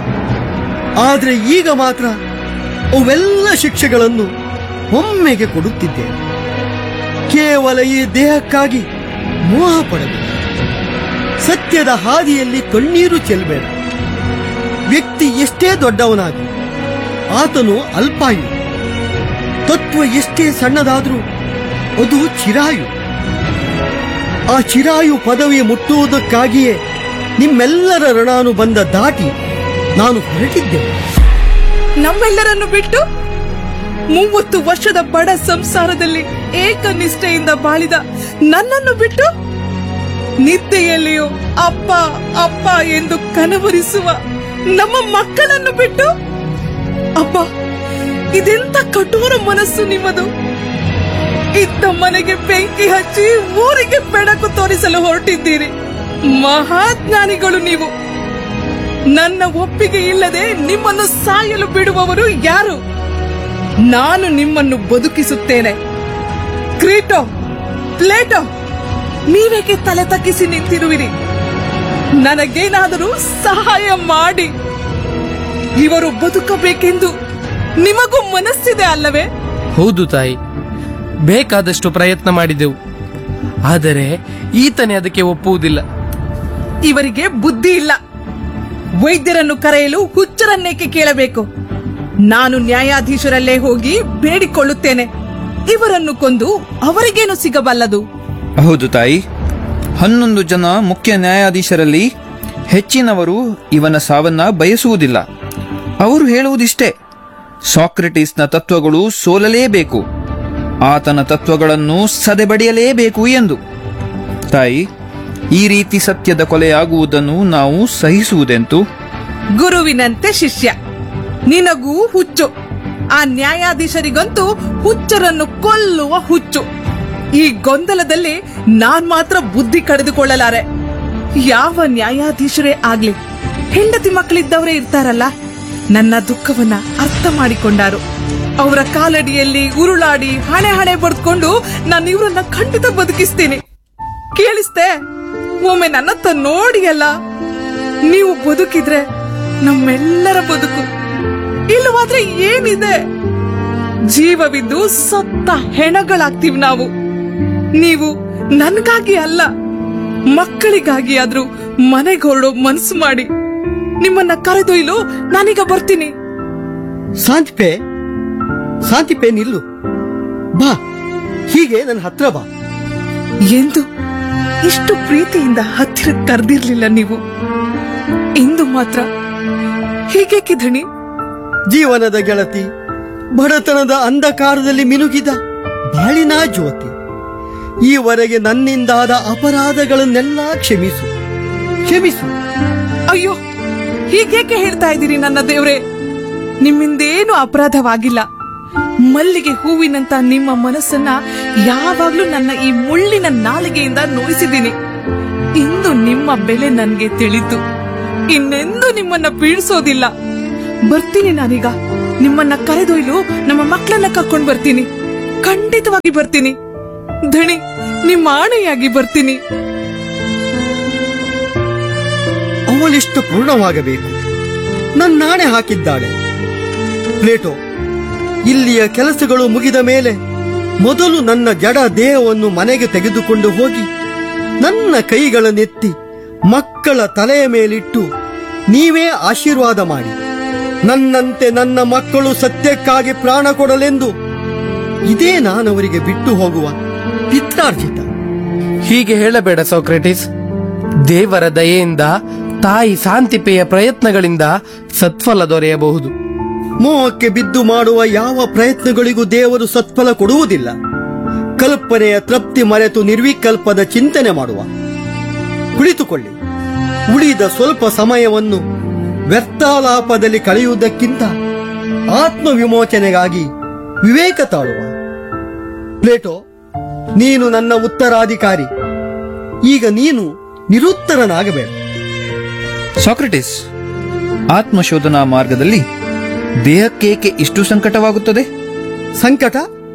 ಆದ್ರೆ ಈಗ ಮಾತ್ರ ಅವೆಲ್ಲ ಶಿಕ್ಷೆಗಳನ್ನು ಒಮ್ಮೆಗೆ ಕೊಡುತ್ತಿದ್ದೇನೆ ಕೇವಲ ಈ ದೇಹಕ್ಕಾಗಿ ಮೋಹ ಪಡಬೇಡ ಸತ್ಯದ ಹಾದಿಯಲ್ಲಿ ಕಣ್ಣೀರು ಚೆಲ್ಲಬೇಡ ವ್ಯಕ್ತಿ ಎಷ್ಟೇ ದೊಡ್ಡವನಾಗಲಿ ಆತನು ಅಲ್ಪಾಯು ತತ್ವ ಎಷ್ಟೇ ಸಣ್ಣದಾದ್ರೂ ಅದು ಚಿರಾಯು ಆ ಚಿರಾಯು ಪದವಿ ಮುಟ್ಟುವುದಕ್ಕಾಗಿಯೇ ನಿಮ್ಮೆಲ್ಲರ ಋಣಾನುಬಂಧ ದಾಟಿ ನಾನು ಹೊರಟಿದ್ದೇನೆ ನಮ್ಮೆಲ್ಲರನ್ನು ಬಿಟ್ಟು ಮೂವತ್ತು ವರ್ಷದ ಬಡ ಸಂಸಾರದಲ್ಲಿ ಏಕನಿಷ್ಠೆಯಿಂದ ಬಾಳಿದ ನನ್ನನ್ನು ಬಿಟ್ಟು ನಿದ್ದೆಯಲ್ಲಿಯೂ ಅಪ್ಪ ಅಪ್ಪ ಎಂದು ಕನವರಿಸುವ ನಮ್ಮ ಮಕ್ಕಳನ್ನು ಬಿಟ್ಟು ಅಪ್ಪ ಇದೆಂತ ಕಠೋರ ಮನಸ್ಸು ನಿಮ್ಮದು ಇದ್ದ ಮನೆಗೆ ಬೆಂಕಿ ಹಚ್ಚಿ ಊರಿಗೆ ಬೆಳಕು ತೋರಿಸಲು ಹೊರಟಿದ್ದೀರಿ ಮಹಾಜ್ಞಾನಿಗಳು ನೀವು ನನ್ನ ಒಪ್ಪಿಗೆ ಇಲ್ಲದೆ ನಿಮ್ಮನ್ನು ಸಾಯಲು ಬಿಡುವವರು ಯಾರು ನಾನು ನಿಮ್ಮನ್ನು ಬದುಕಿಸುತ್ತೇನೆ ಕ್ರೀಟೋ ಪ್ಲೇಟೋ ನೀವೇಕೆ ತಲೆ ತಗ್ಗಿಸಿ ನಿಂತಿರುವಿರಿ ನನಗೇನಾದರೂ ಸಹಾಯ ಮಾಡಿ ಇವರು ಬದುಕಬೇಕೆಂದು ನಿಮಗೂ ಮನಸ್ಸಿದೆ ಅಲ್ಲವೇ ಹೌದು ತಾಯಿ ಬೇಕಾದಷ್ಟು ಪ್ರಯತ್ನ ಮಾಡಿದೆವು ಆದರೆ ಈತನೇ ಅದಕ್ಕೆ ಒಪ್ಪುವುದಿಲ್ಲ ಇವರಿಗೆ ಬುದ್ಧಿ ಇಲ್ಲ ವೈದ್ಯರನ್ನು ಕರೆಯಲು ಹುಚ್ಚರನ್ನೇಕೆ ಕೇಳಬೇಕು ನಾನು ನ್ಯಾಯಾಧೀಶರಲ್ಲೇ ಹೋಗಿ ಬೇಡಿಕೊಳ್ಳುತ್ತೇನೆ ಇವರನ್ನು ಕೊಂದು ಅವರಿಗೇನು ಸಿಗಬಲ್ಲದು ಹೌದು ತಾಯಿ ಹನ್ನೊಂದು ಜನ ಮುಖ್ಯ ನ್ಯಾಯಾಧೀಶರಲ್ಲಿ ಹೆಚ್ಚಿನವರು ಇವನ ಸಾವನ್ನ ಬಯಸುವುದಿಲ್ಲ ಅವರು ಹೇಳುವುದಿಷ್ಟೇ ಸಾಕ್ರೆಟಿಸ್ನ ತತ್ವಗಳು ಸೋಲಲೇಬೇಕು ಆತನ ತತ್ವಗಳನ್ನು ಸದೆಬಡಿಯಲೇಬೇಕು ಎಂದು ತಾಯಿ ಈ ರೀತಿ ಸತ್ಯದ ಕೊಲೆಯಾಗುವುದನ್ನು ನಾವು ಸಹಿಸುವುದೆಂತು ಗುರುವಿನಂತೆ ಶಿಷ್ಯ ನಿನಗೂ ಹುಚ್ಚು ಆ ನ್ಯಾಯಾಧೀಶರಿಗಂತೂ ಹುಚ್ಚರನ್ನು ಕೊಲ್ಲುವ ಹುಚ್ಚು ಈ ಗೊಂದಲದಲ್ಲಿ ನಾನ್ ಮಾತ್ರ ಬುದ್ಧಿ ಕಳೆದುಕೊಳ್ಳಲಾರೆ ಯಾವ ನ್ಯಾಯಾಧೀಶರೇ ಆಗ್ಲಿ ಹೆಂಡತಿ ಮಕ್ಕಳಿದ್ದವರೇ ಇರ್ತಾರಲ್ಲ ನನ್ನ ದುಃಖವನ್ನ ಅರ್ಥ ಮಾಡಿಕೊಂಡಾರು ಅವರ ಕಾಲಡಿಯಲ್ಲಿ ಉರುಳಾಡಿ ಹಣೆ ಹಣೆ ಬಡ್ಕೊಂಡು ನಾನು ಇವ್ರನ್ನ ಖಂಡಿತ ಬದುಕಿಸ್ತೀನಿ ಕೇಳಿಸ್ತೆ ಒಮ್ಮೆ ನನ್ನತ್ತ ನೋಡಿಯಲ್ಲ ನೀವು ಬದುಕಿದ್ರೆ ನಮ್ಮೆಲ್ಲರ ಬದುಕು ಇಲ್ಲವಾದ್ರೆ ಏನಿದೆ ಜೀವವಿದ್ದು ಸತ್ತ ಹೆಣಗಳಾಗ್ತೀವಿ ನಾವು ನೀವು ನನ್ಗಾಗಿ ಅಲ್ಲ ಮಕ್ಕಳಿಗಾಗಿ ಆದ್ರೂ ಮನೆಗೆ ಹೊರಡೋ ಮನ್ಸು ಮಾಡಿ ನಿಮ್ಮನ್ನ ಕರೆದೊಯ್ಲು ನಾನೀಗ ಬರ್ತೀನಿ ಶಾಂತಿಪೆ ಶಾಂತಿಪೆ ನಿಲ್ಲು ಬಾ ಹೀಗೆ ನನ್ನ ಹತ್ರ ಬಾ ಎಂದು ಇಷ್ಟು ಪ್ರೀತಿಯಿಂದ ಹತ್ತಿರ ಕರೆದಿರ್ಲಿಲ್ಲ ನೀವು ಇಂದು ಮಾತ್ರ ಹೀಗೇಕೆ ಧಣಿ ಜೀವನದ ಗೆಳತಿ ಬಡತನದ ಅಂಧಕಾರದಲ್ಲಿ ಮಿನುಗಿದ ಬಾಳಿನ ಜ್ಯೋತಿ ಈವರೆಗೆ ನನ್ನಿಂದಾದ ಅಪರಾಧಗಳನ್ನೆಲ್ಲ ಕ್ಷಮಿಸು ಕ್ಷಮಿಸು ಅಯ್ಯೋ ಹೀಗೇಕೆ ಹೇಳ್ತಾ ಇದ್ದೀರಿ ನನ್ನ ದೇವ್ರೆ ನಿಮ್ಮಿಂದೇನು ಅಪರಾಧವಾಗಿಲ್ಲ ಮಲ್ಲಿಗೆ ಹೂವಿನಂತ ನಿಮ್ಮ ಮನಸ್ಸನ್ನ ಯಾವಾಗ್ಲೂ ನನ್ನ ಈ ಮುಳ್ಳಿನ ನಾಲಿಗೆಯಿಂದ ನೋಯಿಸಿದ್ದೀನಿ ಇಂದು ನಿಮ್ಮ ಬೆಲೆ ನನ್ಗೆ ತಿಳಿತು ಇನ್ನೆಂದೂ ನಿಮ್ಮನ್ನ ಪೀಡಿಸೋದಿಲ್ಲ ಬರ್ತೀನಿ ನಾನೀಗ ನಿಮ್ಮನ್ನ ಕರೆದೊಯ್ಲು ನಮ್ಮ ಮಕ್ಕಳನ್ನ ಕರ್ಕೊಂಡ್ ಬರ್ತೀನಿ ಖಂಡಿತವಾಗಿ ಬರ್ತೀನಿ ಧಣಿ ನಿಮ್ಮ ಆಣೆಯಾಗಿ ಬರ್ತೀನಿ ಅವಳಿಷ್ಟು ಪೂರ್ಣವಾಗಬೇಕು ನನ್ನಾಣೆ ಹಾಕಿದ್ದಾಳೆ ಪ್ಲೇಟೋ ಇಲ್ಲಿಯ ಕೆಲಸಗಳು ಮುಗಿದ ಮೇಲೆ ಮೊದಲು ನನ್ನ ಜಡ ದೇಹವನ್ನು ಮನೆಗೆ ತೆಗೆದುಕೊಂಡು ಹೋಗಿ ನನ್ನ ಕೈಗಳನ್ನೆತ್ತಿ ಮಕ್ಕಳ ತಲೆಯ ಮೇಲಿಟ್ಟು ನೀವೇ ಆಶೀರ್ವಾದ ಮಾಡಿ ನನ್ನಂತೆ ನನ್ನ ಮಕ್ಕಳು ಸತ್ಯಕ್ಕಾಗಿ ಪ್ರಾಣ ಕೊಡಲೆಂದು ಇದೇ ನಾನವರಿಗೆ ಬಿಟ್ಟು ಹೋಗುವ ಪಿತ್ರಾರ್ಜಿತ ಹೀಗೆ ಹೇಳಬೇಡ ಸೋಕ್ರೆಟಿಸ್ ದೇವರ ದಯೆಯಿಂದ ತಾಯಿ ಶಾಂತಿಪೆಯ ಪ್ರಯತ್ನಗಳಿಂದ ಸತ್ಫಲ ದೊರೆಯಬಹುದು ಮೋಹಕ್ಕೆ ಬಿದ್ದು ಮಾಡುವ ಯಾವ ಪ್ರಯತ್ನಗಳಿಗೂ ದೇವರು ಸತ್ಫಲ ಕೊಡುವುದಿಲ್ಲ ಕಲ್ಪನೆಯ ತೃಪ್ತಿ ಮರೆತು ನಿರ್ವಿಕಲ್ಪದ ಚಿಂತನೆ ಮಾಡುವ ಕುಳಿತುಕೊಳ್ಳಿ ಉಳಿದ ಸ್ವಲ್ಪ ಸಮಯವನ್ನು ವ್ಯರ್ಥಾಲಾಪದಲ್ಲಿ ಕಳೆಯುವುದಕ್ಕಿಂತ ಆತ್ಮವಿಮೋಚನೆಗಾಗಿ ವಿವೇಕ ತಾಳುವ ಪ್ಲೇಟೋ ನೀನು ನನ್ನ ಉತ್ತರಾಧಿಕಾರಿ ಈಗ ನೀನು ನಿರುತ್ತರನಾಗಬೇಡ ಸಾಕ್ರೆಟಿಸ್ ಆತ್ಮಶೋಧನಾ ಮಾರ್ಗದಲ್ಲಿ ದೇಹಕ್ಕೇಕೆ ಇಷ್ಟು ಸಂಕಟವಾಗುತ್ತದೆ ಸಂಕಟ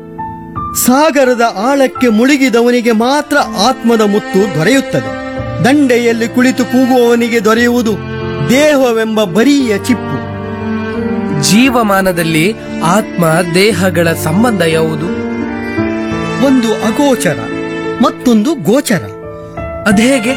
ಸಾಗರದ ಆಳಕ್ಕೆ ಮುಳುಗಿದವನಿಗೆ ಮಾತ್ರ ಆತ್ಮದ ಮುತ್ತು ದೊರೆಯುತ್ತದೆ ದಂಡೆಯಲ್ಲಿ ಕುಳಿತು ಕೂಗುವವನಿಗೆ ದೊರೆಯುವುದು ದೇಹವೆಂಬ ಬರಿಯ ಚಿಪ್ಪು ಜೀವಮಾನದಲ್ಲಿ ಆತ್ಮ ದೇಹಗಳ ಸಂಬಂಧ ಯಾವುದು ಒಂದು ಅಗೋಚರ ಮತ್ತೊಂದು ಗೋಚರ ಅದೇಗೆ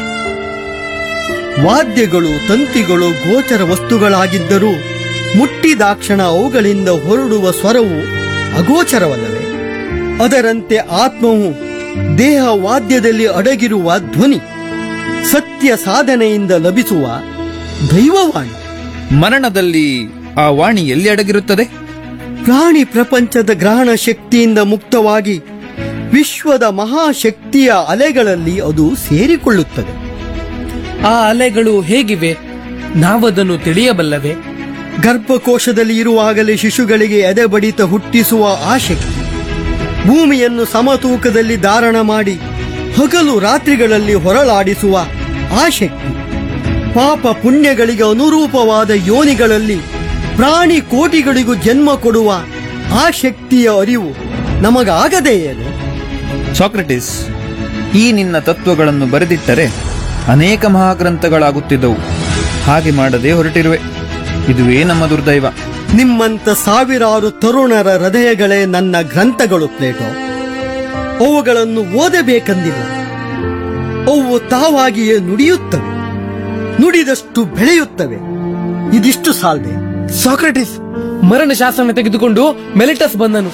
ವಾದ್ಯಗಳು ತಂತಿಗಳು ಗೋಚರ ವಸ್ತುಗಳಾಗಿದ್ದರೂ ಮುಟ್ಟಿದಾಕ್ಷಣ ಅವುಗಳಿಂದ ಹೊರಡುವ ಸ್ವರವು ಅಗೋಚರವಲ್ಲವೇ ಅದರಂತೆ ಆತ್ಮವು ದೇಹ ವಾದ್ಯದಲ್ಲಿ ಅಡಗಿರುವ ಧ್ವನಿ ಸತ್ಯ ಸಾಧನೆಯಿಂದ ಲಭಿಸುವ ದೈವವಾಣಿ ಮರಣದಲ್ಲಿ ಆ ವಾಣಿ ಎಲ್ಲಿ ಅಡಗಿರುತ್ತದೆ ಪ್ರಾಣಿ ಪ್ರಪಂಚದ ಗ್ರಹಣ ಶಕ್ತಿಯಿಂದ ಮುಕ್ತವಾಗಿ ವಿಶ್ವದ ಮಹಾಶಕ್ತಿಯ ಅಲೆಗಳಲ್ಲಿ ಅದು ಸೇರಿಕೊಳ್ಳುತ್ತದೆ ಆ ಅಲೆಗಳು ಹೇಗಿವೆ ನಾವದನ್ನು ತಿಳಿಯಬಲ್ಲವೇ ಗರ್ಭಕೋಶದಲ್ಲಿ ಇರುವಾಗಲೇ ಶಿಶುಗಳಿಗೆ ಎದೆ ಬಡಿತ ಹುಟ್ಟಿಸುವ ಆ ಶಕ್ತಿ ಭೂಮಿಯನ್ನು ಸಮತೂಕದಲ್ಲಿ ಧಾರಣ ಮಾಡಿ ಹಗಲು ರಾತ್ರಿಗಳಲ್ಲಿ ಹೊರಳಾಡಿಸುವ ಆ ಶಕ್ತಿ ಪಾಪ ಪುಣ್ಯಗಳಿಗೆ ಅನುರೂಪವಾದ ಯೋನಿಗಳಲ್ಲಿ ಪ್ರಾಣಿ ಕೋಟಿಗಳಿಗೂ ಜನ್ಮ ಕೊಡುವ ಆ ಶಕ್ತಿಯ ಅರಿವು ನಮಗಾಗದೇ ಏನು ಸಾಕ್ರೆಟಿಸ್ ಈ ನಿನ್ನ ತತ್ವಗಳನ್ನು ಬರೆದಿಟ್ಟರೆ ಅನೇಕ ಮಹಾಗ್ರಂಥಗಳಾಗುತ್ತಿದ್ದವು ಹಾಗೆ ಮಾಡದೆ ಹೊರಟಿರುವೆ ಇದುವೇ ನಮ್ಮ ದುರ್ದೈವ ನಿಮ್ಮಂತ ಸಾವಿರಾರು ತರುಣರ ಹೃದಯಗಳೇ ನನ್ನ ಗ್ರಂಥಗಳು ಪ್ಲೇಟೋ ಅವುಗಳನ್ನು ಓದಬೇಕೆಂದಿಲ್ಲ ಅವು ತಾವಾಗಿಯೇ ನುಡಿಯುತ್ತವೆ ನುಡಿದಷ್ಟು ಬೆಳೆಯುತ್ತವೆ ಇದಿಷ್ಟು ಸಾಲ್ದೆ ಸಾಕ್ರೆಟಿಸ್ ಮರಣ ಶಾಸನ ತೆಗೆದುಕೊಂಡು ಮೆಲಿಟಸ್ ಬಂದನು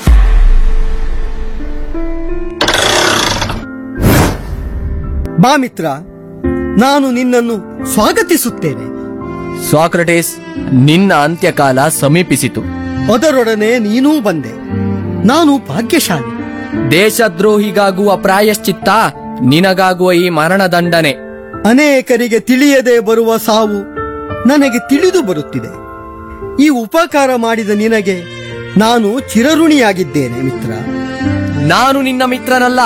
ಬಾ ಮಿತ್ರ ನಾನು ನಿನ್ನನ್ನು ಸ್ವಾಗತಿಸುತ್ತೇನೆ ಸಾಕ್ರಟೀಸ್ ನಿನ್ನ ಅಂತ್ಯಕಾಲ ಸಮೀಪಿಸಿತು ಅದರೊಡನೆ ನೀನೂ ಬಂದೆ ನಾನು ಭಾಗ್ಯಶಾಲಿ ದೇಶದ್ರೋಹಿಗಾಗುವ ಪ್ರಾಯಶ್ಚಿತ್ತ ನಿನಗಾಗುವ ಈ ಮರಣದಂಡನೆ ಅನೇಕರಿಗೆ ತಿಳಿಯದೆ ಬರುವ ಸಾವು ನನಗೆ ತಿಳಿದು ಬರುತ್ತಿದೆ ಈ ಉಪಕಾರ ಮಾಡಿದ ನಿನಗೆ ನಾನು ಚಿರಋಣಿಯಾಗಿದ್ದೇನೆ ಮಿತ್ರ ನಾನು ನಿನ್ನ ಮಿತ್ರನಲ್ಲ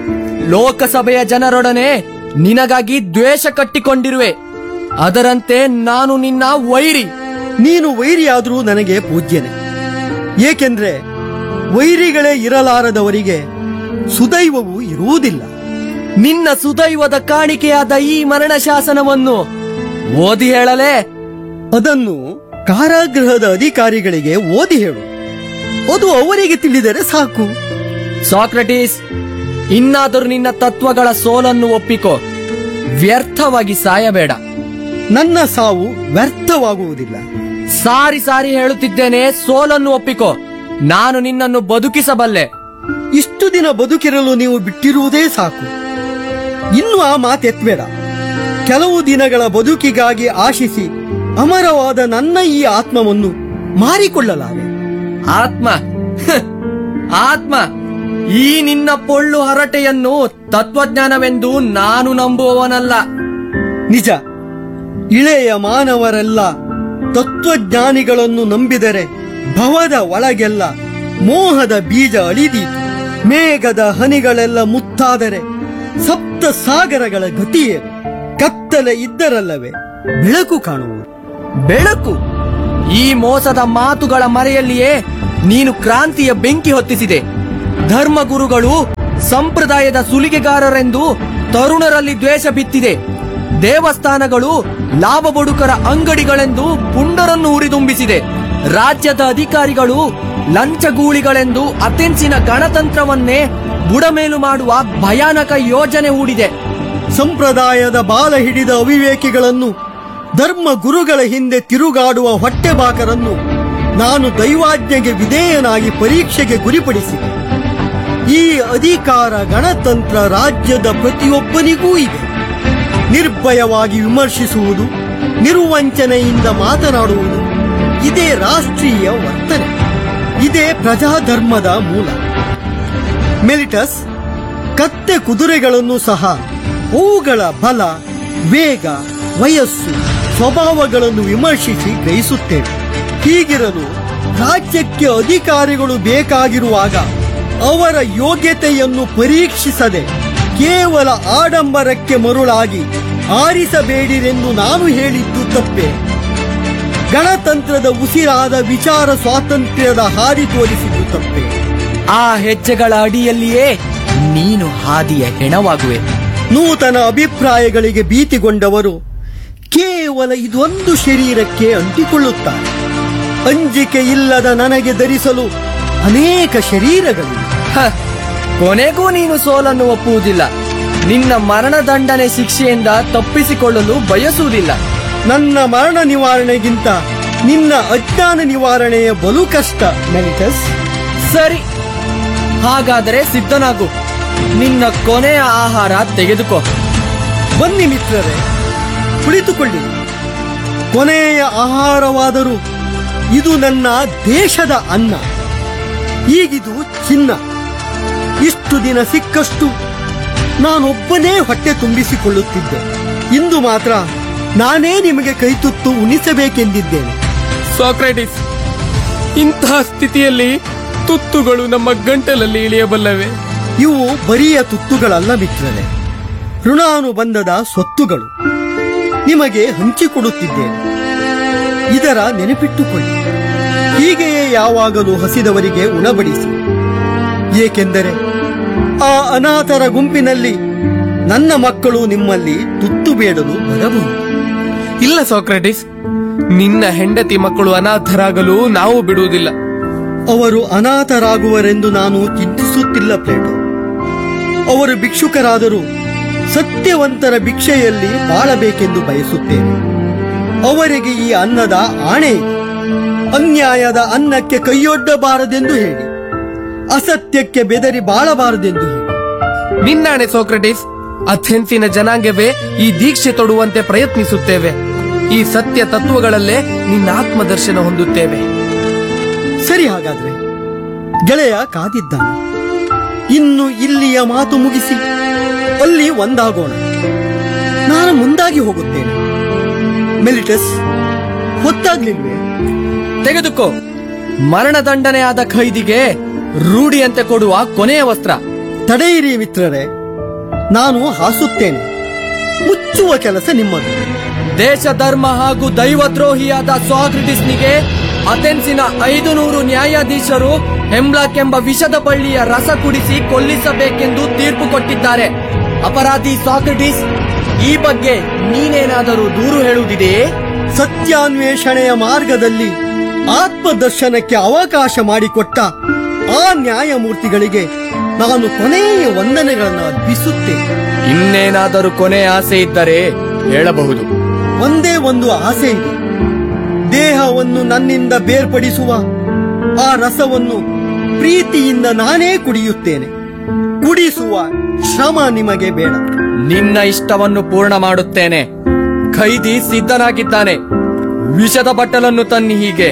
ಲೋಕಸಭೆಯ ಜನರೊಡನೆ ನಿನಗಾಗಿ ದ್ವೇಷ ಕಟ್ಟಿಕೊಂಡಿರುವೆ ಅದರಂತೆ ನಾನು ನಿನ್ನ ವೈರಿ ನೀನು ವೈರಿಯಾದರೂ ನನಗೆ ಪೂಜ್ಯನೆ ಏಕೆಂದ್ರೆ ವೈರಿಗಳೇ ಇರಲಾರದವರಿಗೆ ಸುದೈವವು ಇರುವುದಿಲ್ಲ ನಿನ್ನ ಸುದೈವದ ಕಾಣಿಕೆಯಾದ ಈ ಮರಣ ಶಾಸನವನ್ನು ಓದಿ ಹೇಳಲೇ ಅದನ್ನು ಕಾರಾಗೃಹದ ಅಧಿಕಾರಿಗಳಿಗೆ ಓದಿ ಹೇಳು ಅದು ಅವರಿಗೆ ತಿಳಿದರೆ ಸಾಕು ಸಾಕ್ರಟೀಸ್ ಇನ್ನಾದರೂ ನಿನ್ನ ತತ್ವಗಳ ಸೋಲನ್ನು ಒಪ್ಪಿಕೋ ವ್ಯರ್ಥವಾಗಿ ಸಾಯಬೇಡ ನನ್ನ ಸಾವು ವ್ಯರ್ಥವಾಗುವುದಿಲ್ಲ ಸಾರಿ ಸಾರಿ ಹೇಳುತ್ತಿದ್ದೇನೆ ಸೋಲನ್ನು ಒಪ್ಪಿಕೋ ನಾನು ನಿನ್ನನ್ನು ಬದುಕಿಸಬಲ್ಲೆ ಇಷ್ಟು ದಿನ ಬದುಕಿರಲು ನೀವು ಬಿಟ್ಟಿರುವುದೇ ಸಾಕು ಇನ್ನು ಆ ಮಾತೆತ್ಬೇಡ ಕೆಲವು ದಿನಗಳ ಬದುಕಿಗಾಗಿ ಆಶಿಸಿ ಅಮರವಾದ ನನ್ನ ಈ ಆತ್ಮವನ್ನು ಮಾರಿಕೊಳ್ಳಲಾರೆ ಆತ್ಮ ಹ್, ಆತ್ಮ ಈ ನಿನ್ನ ಪೊಳ್ಳು ಹರಟೆಯನ್ನು ತತ್ವಜ್ಞಾನವೆಂದು ನಾನು ನಂಬುವವನಲ್ಲ ನಿಜ ಇಳೆಯ ಮಾನವರೆಲ್ಲ ತತ್ವಜ್ಞಾನಿಗಳನ್ನು ನಂಬಿದರೆ ಭವದ ಒಳಗೆಲ್ಲ ಮೋಹದ ಬೀಜ ಅಳಿದೀತು ಮೇಘದ ಹನಿಗಳೆಲ್ಲ ಮುತ್ತಾದರೆ ಸಪ್ತ ಸಾಗರಗಳ ಗತಿಯೇನು ಕತ್ತಲೆ ಇದ್ದರಲ್ಲವೇ ಬೆಳಕು ಕಾಣುವುದು ಬೆಳಕು ಈ ಮೋಸದ ಮಾತುಗಳ ಮರೆಯಲ್ಲಿಯೇ ನೀನು ಕ್ರಾಂತಿಯ ಬೆಂಕಿ ಹೊತ್ತಿಸಿದೆ ಧರ್ಮಗುರುಗಳು ಸಂಪ್ರದಾಯದ ಸುಲಿಗೆಗಾರರೆಂದು ತರುಣರಲ್ಲಿ ದ್ವೇಷ ಬಿತ್ತಿದೆ ದೇವಸ್ಥಾನಗಳು ಲಾಭ ಬಡುಕರ ಅಂಗಡಿಗಳೆಂದು ಪುಂಡರನ್ನು ಹುರಿದುಂಬಿಸಿದೆ ರಾಜ್ಯದ ಅಧಿಕಾರಿಗಳು ಲಂಚಗೂಳಿಗಳೆಂದು ಅಥೆನ್ಸಿನ ಗಣತಂತ್ರವನ್ನೇ ಬುಡಮೇಲು ಮಾಡುವ ಭಯಾನಕ ಯೋಜನೆ ಹೂಡಿದೆ ಸಂಪ್ರದಾಯದ ಬಾಲ ಹಿಡಿದ ಅವಿವೇಕಿಗಳನ್ನು ಧರ್ಮ ಗುರುಗಳ ಹಿಂದೆ ತಿರುಗಾಡುವ ಹೊಟ್ಟೆಬಾಕರನ್ನು ನಾನು ದೈವಾಜ್ಞೆಗೆ ವಿಧೇಯನಾಗಿ ಪರೀಕ್ಷೆಗೆ ಗುರಿಪಡಿಸಿದೆ ಈ ಅಧಿಕಾರ ಗಣತಂತ್ರ ರಾಜ್ಯದ ಪ್ರತಿಯೊಬ್ಬನಿಗೂ ಇದೆ ನಿರ್ಭಯವಾಗಿ ವಿಮರ್ಶಿಸುವುದು ನಿರ್ವಂಚನೆಯಿಂದ ಮಾತನಾಡುವುದು ಇದೇ ರಾಷ್ಟ್ರೀಯ ವರ್ತನೆ ಇದೇ ಪ್ರಜಾಧರ್ಮದ ಮೂಲ ಮೆಲಿಟಸ್ ಕತ್ತೆ ಕುದುರೆಗಳನ್ನು ಸಹ ಅವುಗಳ ಬಲ ವೇಗ ವಯಸ್ಸು ಸ್ವಭಾವಗಳನ್ನು ವಿಮರ್ಶಿಸಿ ಗ್ರಹಿಸುತ್ತೇವೆ ಹೀಗಿರಲು ರಾಜ್ಯಕ್ಕೆ ಅಧಿಕಾರಿಗಳು ಬೇಕಾಗಿರುವಾಗ ಅವರ ಯೋಗ್ಯತೆಯನ್ನು ಪರೀಕ್ಷಿಸದೆ ಕೇವಲ ಆಡಂಬರಕ್ಕೆ ಮರುಳಾಗಿ ಆರಿಸಬೇಡಿರೆಂದು ನಾನು ಹೇಳಿದ್ದು ತಪ್ಪೆ ಗಣತಂತ್ರದ ಉಸಿರಾದ ವಿಚಾರ ಸ್ವಾತಂತ್ರ್ಯದ ಹಾದಿ ತೋರಿಸಿದ್ದು ತಪ್ಪೆ ಆ ಹೆಜ್ಜೆಗಳ ಅಡಿಯಲ್ಲಿಯೇ ನೀನು ಹಾದಿಯ ಹೆಣವಾಗುವೆ ನೂತನ ಅಭಿಪ್ರಾಯಗಳಿಗೆ ಭೀತಿಗೊಂಡವರು ಕೇವಲ ಇದೊಂದು ಶರೀರಕ್ಕೆ ಅಂಟಿಕೊಳ್ಳುತ್ತಾರೆ ಅಂಜಿಕೆ ಇಲ್ಲದ ನನಗೆ ಧರಿಸಲು ಅನೇಕ ಶರೀರಗಳಿವೆ ಹ, ಕೊನೆಗೂ ನೀನು ಸೋಲನ್ನು ಒಪ್ಪುವುದಿಲ್ಲ ನಿನ್ನ ಮರಣದಂಡನೆ ಶಿಕ್ಷೆಯಿಂದ ತಪ್ಪಿಸಿಕೊಳ್ಳಲು ಬಯಸುವುದಿಲ್ಲ ನನ್ನ ಮರಣ ನಿವಾರಣೆಗಿಂತ ನಿನ್ನ ಅಜ್ಞಾನ ನಿವಾರಣೆಯ ಬಲು ಕಷ್ಟ ಮೆಲಿಟಸ್ ಸರಿ ಹಾಗಾದರೆ ಸಿದ್ಧನಾಗು ನಿನ್ನ ಕೊನೆಯ ಆಹಾರ ತೆಗೆದುಕೋ ಬನ್ನಿ ಮಿತ್ರರೇ ಕುಳಿತುಕೊಳ್ಳಿ ಕೊನೆಯ ಆಹಾರವಾದರೂ ಇದು ನನ್ನ ದೇಶದ ಅನ್ನ ಈಗಿದು ಚಿನ್ನ ಇಷ್ಟು ದಿನ ಸಿಕ್ಕಷ್ಟು ನಾನೊಬ್ಬನೇ ಹೊಟ್ಟೆ ತುಂಬಿಸಿಕೊಳ್ಳುತ್ತಿದ್ದೆ ಇಂದು ಮಾತ್ರ ನಾನೇ ನಿಮಗೆ ಕೈತುತ್ತು ಉಣಿಸಬೇಕೆಂದಿದ್ದೇನೆ ಸಾಕ್ರೆಟಿಸ್ ಇಂತಹ ಸ್ಥಿತಿಯಲ್ಲಿ ತುತ್ತುಗಳು ನಮ್ಮ ಗಂಟಲಲ್ಲಿ ಇಳಿಯಬಲ್ಲವೆ ಇವು ಬರಿಯ ತುತ್ತುಗಳಲ್ಲ ಮಿತ್ರರೇ ಋಣಾನುಬಂಧದ ಸ್ವತ್ತುಗಳು ನಿಮಗೆ ಹಂಚಿಕೊಡುತ್ತಿದ್ದೇನೆ ಇದರ ನೆನಪಿಟ್ಟುಕೊಳ್ಳಿ ಹೀಗೆಯೇ ಯಾವಾಗಲೂ ಹಸಿದವರಿಗೆ ಉಣಬಡಿಸಿ ಏಕೆಂದರೆ ಆ ಅನಾಥರ ಗುಂಪಿನಲ್ಲಿ ನನ್ನ ಮಕ್ಕಳು ನಿಮ್ಮಲ್ಲಿ ತುತ್ತು ಬೇಡಲು ಬರಬಹುದು ಇಲ್ಲ ಸಾಕ್ರೆಟಿಸ್ ನಿನ್ನ ಹೆಂಡತಿ ಮಕ್ಕಳು ಅನಾಥರಾಗಲು ನಾವು ಬಿಡುವುದಿಲ್ಲ ಅವರು ಅನಾಥರಾಗುವರೆಂದು ನಾನು ಚಿಂತಿಸುತ್ತಿಲ್ಲ ಪ್ಲೇಟೋ ಅವರು ಭಿಕ್ಷುಕರಾದರೂ ಸತ್ಯವಂತರ ಭಿಕ್ಷೆಯಲ್ಲಿ ಬಾಳಬೇಕೆಂದು ಬಯಸುತ್ತೇನೆ ಅವರಿಗೆ ಈ ಅನ್ನದ ಆಣೆ ಇದೆ. ಅನ್ಯಾಯದ ಅನ್ನಕ್ಕೆ ಕೈಯೊಡ್ಡಬಾರದೆಂದು ಹೇಳಿ ಅಸತ್ಯಕ್ಕೆ ಬೆದರಿ ಬಾಳಬಾರದೆಂದು ಹೇಳಿ ನಿನ್ನಾಣೆ ಸೋಕ್ರೆಟಿಸ್ ಅಥೆನ್ಸಿನ ಜನಾಂಗವೇ ಈ ದೀಕ್ಷೆ ತೊಡುವಂತೆ ಪ್ರಯತ್ನಿಸುತ್ತೇವೆ ಈ ಸತ್ಯ ತತ್ವಗಳಲ್ಲೇ ನಿನ್ನ ಆತ್ಮದರ್ಶನ ಹೊಂದುತ್ತೇವೆ ಸರಿ ಹಾಗಾದ್ರೆ ಗೆಳೆಯ ಕಾದಿದ್ದಾನೆ ಇನ್ನು ಇಲ್ಲಿಯ ಮಾತು ಮುಗಿಸಿ ಅಲ್ಲಿ ಒಂದಾಗೋಣ ನಾನು ಮುಂದಾಗಿ ಹೋಗುತ್ತೇನೆ ಮೆಲಿಟಸ್ ಹೊತ್ತಾಗ್ಲಿಲ್ವೇ ತೆಗೆದುಕೋ ಮರಣದಂಡನೆ ಆದ ಖೈದಿಗೆ ರೂಢಿಯಂತೆ ಕೊಡುವ ಕೊನೆಯ ವಸ್ತ್ರ ತಡೆಯಿರಿ ಮಿತ್ರರೇ ನಾನು ಹಾಸುತ್ತೇನೆ ಮುಚ್ಚುವ ಕೆಲಸ ನಿಮ್ಮದು ದೇಶ ಧರ್ಮ ಹಾಗೂ ದೈವದ್ರೋಹಿಯಾದ ಸಾಕ್ರಿಟಿಸ್ನಿಗೆ ಅಥೆನ್ಸಿನ ಐದು ನೂರು ನ್ಯಾಯಾಧೀಶರು ಹೆಮ್ಲಾಕ್ ಎಂಬ ವಿಷದ ಬಳ್ಳಿಯ ರಸ ಕುಡಿಸಿ ಕೊಲ್ಲಿಸಬೇಕೆಂದು ತೀರ್ಪು ಕೊಟ್ಟಿದ್ದಾರೆ ಅಪರಾಧಿ ಸಾಕ್ರಿಟಿಸ್ ಈ ಬಗ್ಗೆ ನೀನೇನಾದರೂ ದೂರು ಹೇಳುವುದಿದೆಯೇ ಸತ್ಯಾನ್ವೇಷಣೆಯ ಮಾರ್ಗದಲ್ಲಿ ಆತ್ಮದರ್ಶನಕ್ಕೆ ಅವಕಾಶ ಮಾಡಿಕೊಟ್ಟ ಆ ನ್ಯಾಯಮೂರ್ತಿಗಳಿಗೆ ನಾನು ಕೊನೆಯ ವಂದನೆಗಳನ್ನು ಅರ್ಪಿಸುತ್ತೇನೆ ಇನ್ನೇನಾದರೂ ಕೊನೆ ಆಸೆ ಇದ್ದರೆ ಹೇಳಬಹುದು ಒಂದೇ ಒಂದು ಆಸೆ ಇದೆ ದೇಹವನ್ನು ನನ್ನಿಂದ ಬೇರ್ಪಡಿಸುವ ಆ ರಸವನ್ನು ಪ್ರೀತಿಯಿಂದ ನಾನೇ ಕುಡಿಯುತ್ತೇನೆ ಕುಡಿಸುವ ಶ್ರಮ ನಿಮಗೆ ಬೇಡ ನಿನ್ನ ಇಷ್ಟವನ್ನು ಪೂರ್ಣ ಮಾಡುತ್ತೇನೆ ಖೈದಿ ಸಿದ್ಧನಾಗಿದ್ದಾನೆ ವಿಷದ ಬಟ್ಟಲನ್ನು ತನ್ನಿ ಹೀಗೆ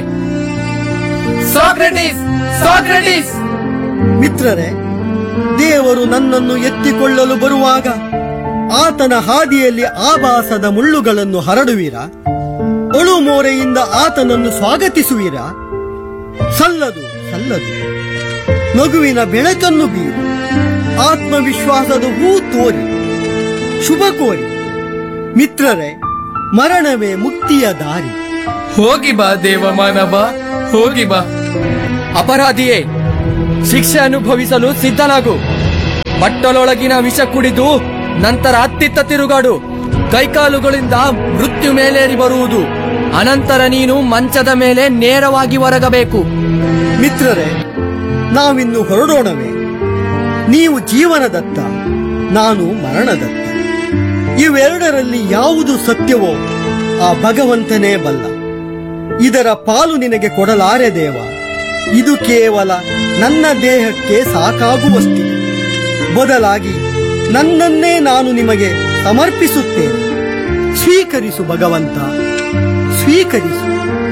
ಸಾಕ್ರೆಟಿಸ್ ಸಾಕ್ರೆಟಿಸ್ ಮಿತ್ರರೇ ದೇವರು ನನ್ನನ್ನು ಎತ್ತಿಕೊಳ್ಳಲು ಬರುವಾಗ ಆತನ ಹಾದಿಯಲ್ಲಿ ಆಭಾಸದ ಮುಳ್ಳುಗಳನ್ನು ಹರಡುವಿರಾ ಅಳುಮೋರೆಯಿಂದ ಆತನನ್ನು ಸ್ವಾಗತಿಸುವಿರಾ ಸಲ್ಲದು ಸಲ್ಲದು ನಗುವಿನ ಬೆಳಕನ್ನು ಬೀರಿ ಆತ್ಮವಿಶ್ವಾಸದ ಹೂ ತೋರಿ ಶುಭ ಕೋರಿ ಮಿತ್ರರೇ ಮರಣವೇ ಮುಕ್ತಿಯ ದಾರಿ ಹೋಗಿ ಬಾ ದೇವ ಮಾನವ ಹೋಗಿ ಬಾ ಅಪರಾಧಿಯೇ ಶಿಕ್ಷೆ ಅನುಭವಿಸಲು ಸಿದ್ಧನಾಗು ಬಟ್ಟಲೊಳಗಿನ ವಿಷ ಕುಡಿದು ನಂತರ ಅತ್ತಿತ್ತ ತಿರುಗಾಡು ಕೈಕಾಲುಗಳಿಂದ ಮೃತ್ಯು ಮೇಲೇರಿ ಬರುವುದು ಅನಂತರ ನೀನು ಮಂಚದ ಮೇಲೆ ನೇರವಾಗಿ ಹೊರಗಬೇಕು ಮಿತ್ರರೇ ನಾವಿನ್ನು ಹೊರಡೋಣವೇ ನೀವು ಜೀವನದತ್ತ ನಾನು ಮರಣದತ್ತ ಇವೆರಡರಲ್ಲಿ ಯಾವುದು ಸತ್ಯವೋ ಆ ಭಗವಂತನೇ ಬಲ್ಲ ಇದರ ಪಾಲು ನಿನಗೆ ಕೊಡಲಾರೆ ದೇವ ಇದು ಕೇವಲ ನನ್ನ ದೇಹಕ್ಕೆ ಸಾಕಾಗುವಷ್ಟಿದೆ ಬದಲಾಗಿ ನನ್ನನ್ನೇ ನಾನು ನಿಮಗೆ ಸಮರ್ಪಿಸುತ್ತೇನೆ ಸ್ವೀಕರಿಸು ಭಗವಂತ ಸ್ವೀಕರಿಸು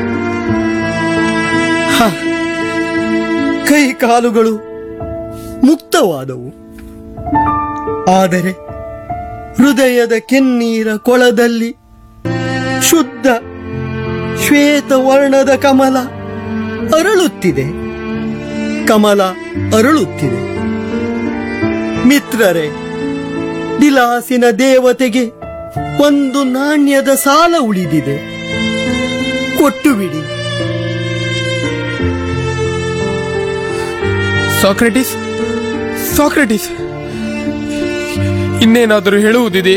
ಹ, ಕೈ ಕಾಲುಗಳು ಮುಕ್ತವಾದವು ಆದರೆ ಹೃದಯದ ಕೆನ್ನೀರ ಕೊಳದಲ್ಲಿ ಶುದ್ಧ ಶ್ವೇತ ವರ್ಣದ ಕಮಲ ಅರಳುತ್ತಿದೆ ಕಮಲ ಅರಳುತ್ತಿದೆ ಮಿತ್ರರೇ ವಿಲಾಸಿನ ದೇವತೆಗೆ ಒಂದು ನಾಣ್ಯದ ಸಾಲ ಉಳಿದಿದೆ ಕೊಟ್ಟು ಬಿಡಿ ಸಾಕ್ರೆಟಿಸ್ ಸಾಕ್ರೆಟಿಸ್ ಇನ್ನೇನಾದರೂ ಹೇಳುವುದಿದೆ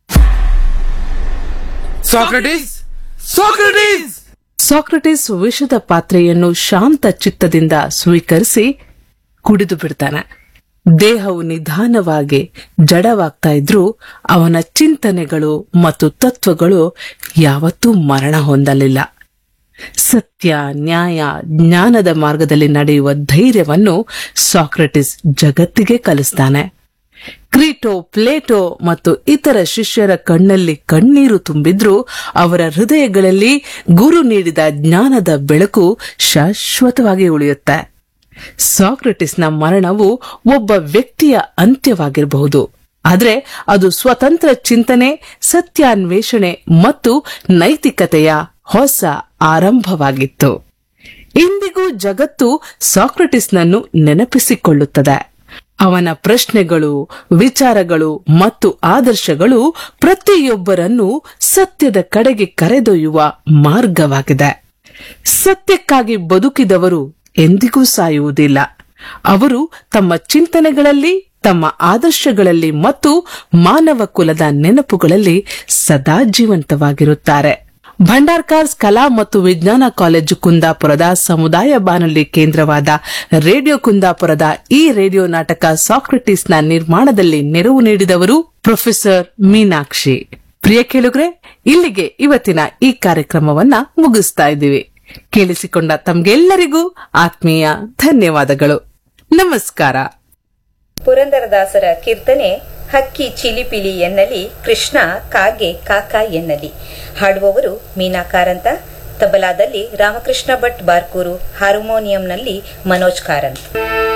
ಸಾಕ್ರೆಟಿಸ್ ಸಾಕ್ರೆಟಿಸ್ ಸಾಕ್ರಟಿಸ್ ವಿಷದ ಪಾತ್ರೆಯನ್ನು ಶಾಂತ ಚಿತ್ತದಿಂದ ಸ್ವೀಕರಿಸಿ ಕುಡಿದು ಬಿಡ್ತಾನೆ ದೇಹವು ನಿಧಾನವಾಗಿ ಜಡವಾಗ್ತಾ ಇದ್ರೂ ಅವನ ಚಿಂತನೆಗಳು ಮತ್ತು ತತ್ವಗಳು ಯಾವತ್ತೂ ಮರಣ ಹೊಂದಲಿಲ್ಲ ಸತ್ಯ ನ್ಯಾಯ ಜ್ಞಾನದ ಮಾರ್ಗದಲ್ಲಿ ನಡೆಯುವ ಧೈರ್ಯವನ್ನು ಸಾಕ್ರಟಿಸ್ ಜಗತ್ತಿಗೆ ಕಲಿಸ್ತಾನೆ ಕ್ರೀಟೋ ಪ್ಲೇಟೋ ಮತ್ತು ಇತರ ಶಿಷ್ಯರ ಕಣ್ಣಲ್ಲಿ ಕಣ್ಣೀರು ತುಂಬಿದ್ರೂ ಅವರ ಹೃದಯಗಳಲ್ಲಿ ಗುರು ನೀಡಿದ ಜ್ಞಾನದ ಬೆಳಕು ಶಾಶ್ವತವಾಗಿ ಉಳಿಯುತ್ತೆ ಸಾಕ್ರೆಟಿಸ್ನ ಮರಣವು ಒಬ್ಬ ವ್ಯಕ್ತಿಯ ಅಂತ್ಯವಾಗಿರಬಹುದು ಆದರೆ ಅದು ಸ್ವತಂತ್ರ ಚಿಂತನೆ ಸತ್ಯಾನ್ವೇಷಣೆ ಮತ್ತು ನೈತಿಕತೆಯ ಹೊಸ ಆರಂಭವಾಗಿತ್ತು ಇಂದಿಗೂ ಜಗತ್ತು ಸಾಕ್ರೆಟಿಸ್ನನ್ನು ನೆನಪಿಸಿಕೊಳ್ಳುತ್ತದೆ ಅವನ ಪ್ರಶ್ನೆಗಳು ವಿಚಾರಗಳು ಮತ್ತು ಆದರ್ಶಗಳು ಪ್ರತಿಯೊಬ್ಬರನ್ನು ಸತ್ಯದ ಕಡೆಗೆ ಕರೆದೊಯ್ಯುವ ಮಾರ್ಗವಾಗಿದೆ ಸತ್ಯಕ್ಕಾಗಿ ಬದುಕಿದವರು ಎಂದಿಗೂ ಸಾಯುವುದಿಲ್ಲ ಅವರು ತಮ್ಮ ಚಿಂತನೆಗಳಲ್ಲಿ ತಮ್ಮ ಆದರ್ಶಗಳಲ್ಲಿ ಮತ್ತು ಮಾನವ ಕುಲದ ನೆನಪುಗಳಲ್ಲಿ ಸದಾ ಜೀವಂತವಾಗಿರುತ್ತಾರೆ ಭಂಡಾರ್ಕಾರ್ಸ್ ಕಲಾ ಮತ್ತು ವಿಜ್ಞಾನ ಕಾಲೇಜು ಕುಂದಾಪುರದ ಸಮುದಾಯ ಬಾನುಲಿ ಕೇಂದ್ರವಾದ ರೇಡಿಯೋ ಕುಂದಾಪುರದ ಈ ರೇಡಿಯೋ ನಾಟಕ ಸಾಕ್ರೆಟಿಸ್ನ ನಿರ್ಮಾಣದಲ್ಲಿ ನೆರವು ನೀಡಿದವರು ಪ್ರೊಫೆಸರ್ ಮೀನಾಕ್ಷಿ ಪ್ರಿಯ ಕೇಳುಗ್ರೆ ಇಲ್ಲಿಗೆ ಇವತ್ತಿನ ಈ ಕಾರ್ಯಕ್ರಮವನ್ನ ಮುಗಿಸ್ತಾ ಇದ್ದೀವಿ ಕೇಳಿಸಿಕೊಂಡ ತಮ್ಗೆಲ್ಲರಿಗೂ ಆತ್ಮೀಯ ಧನ್ಯವಾದಗಳು ನಮಸ್ಕಾರ ಪುರಂದರದಾಸರ ಕೀರ್ತನೆ ಹಕ್ಕಿ ಚಿಲಿಪಿಲಿ ಎನ್ನಲಿ ಕೃಷ್ಣ ಕಾಗೆ ಕಾಕ ಎನ್ನಲಿ ಹಾಡುವವರು ಮೀನಾ ಕಾರಂತ ತಬಲಾದಲ್ಲಿ ರಾಮಕೃಷ್ಣ ಭಟ್ ಬಾರ್ಕೂರು ಹಾರ್ಮೋನಿಯಂನಲ್ಲಿ ಮನೋಜ್ ಕಾರಂತ್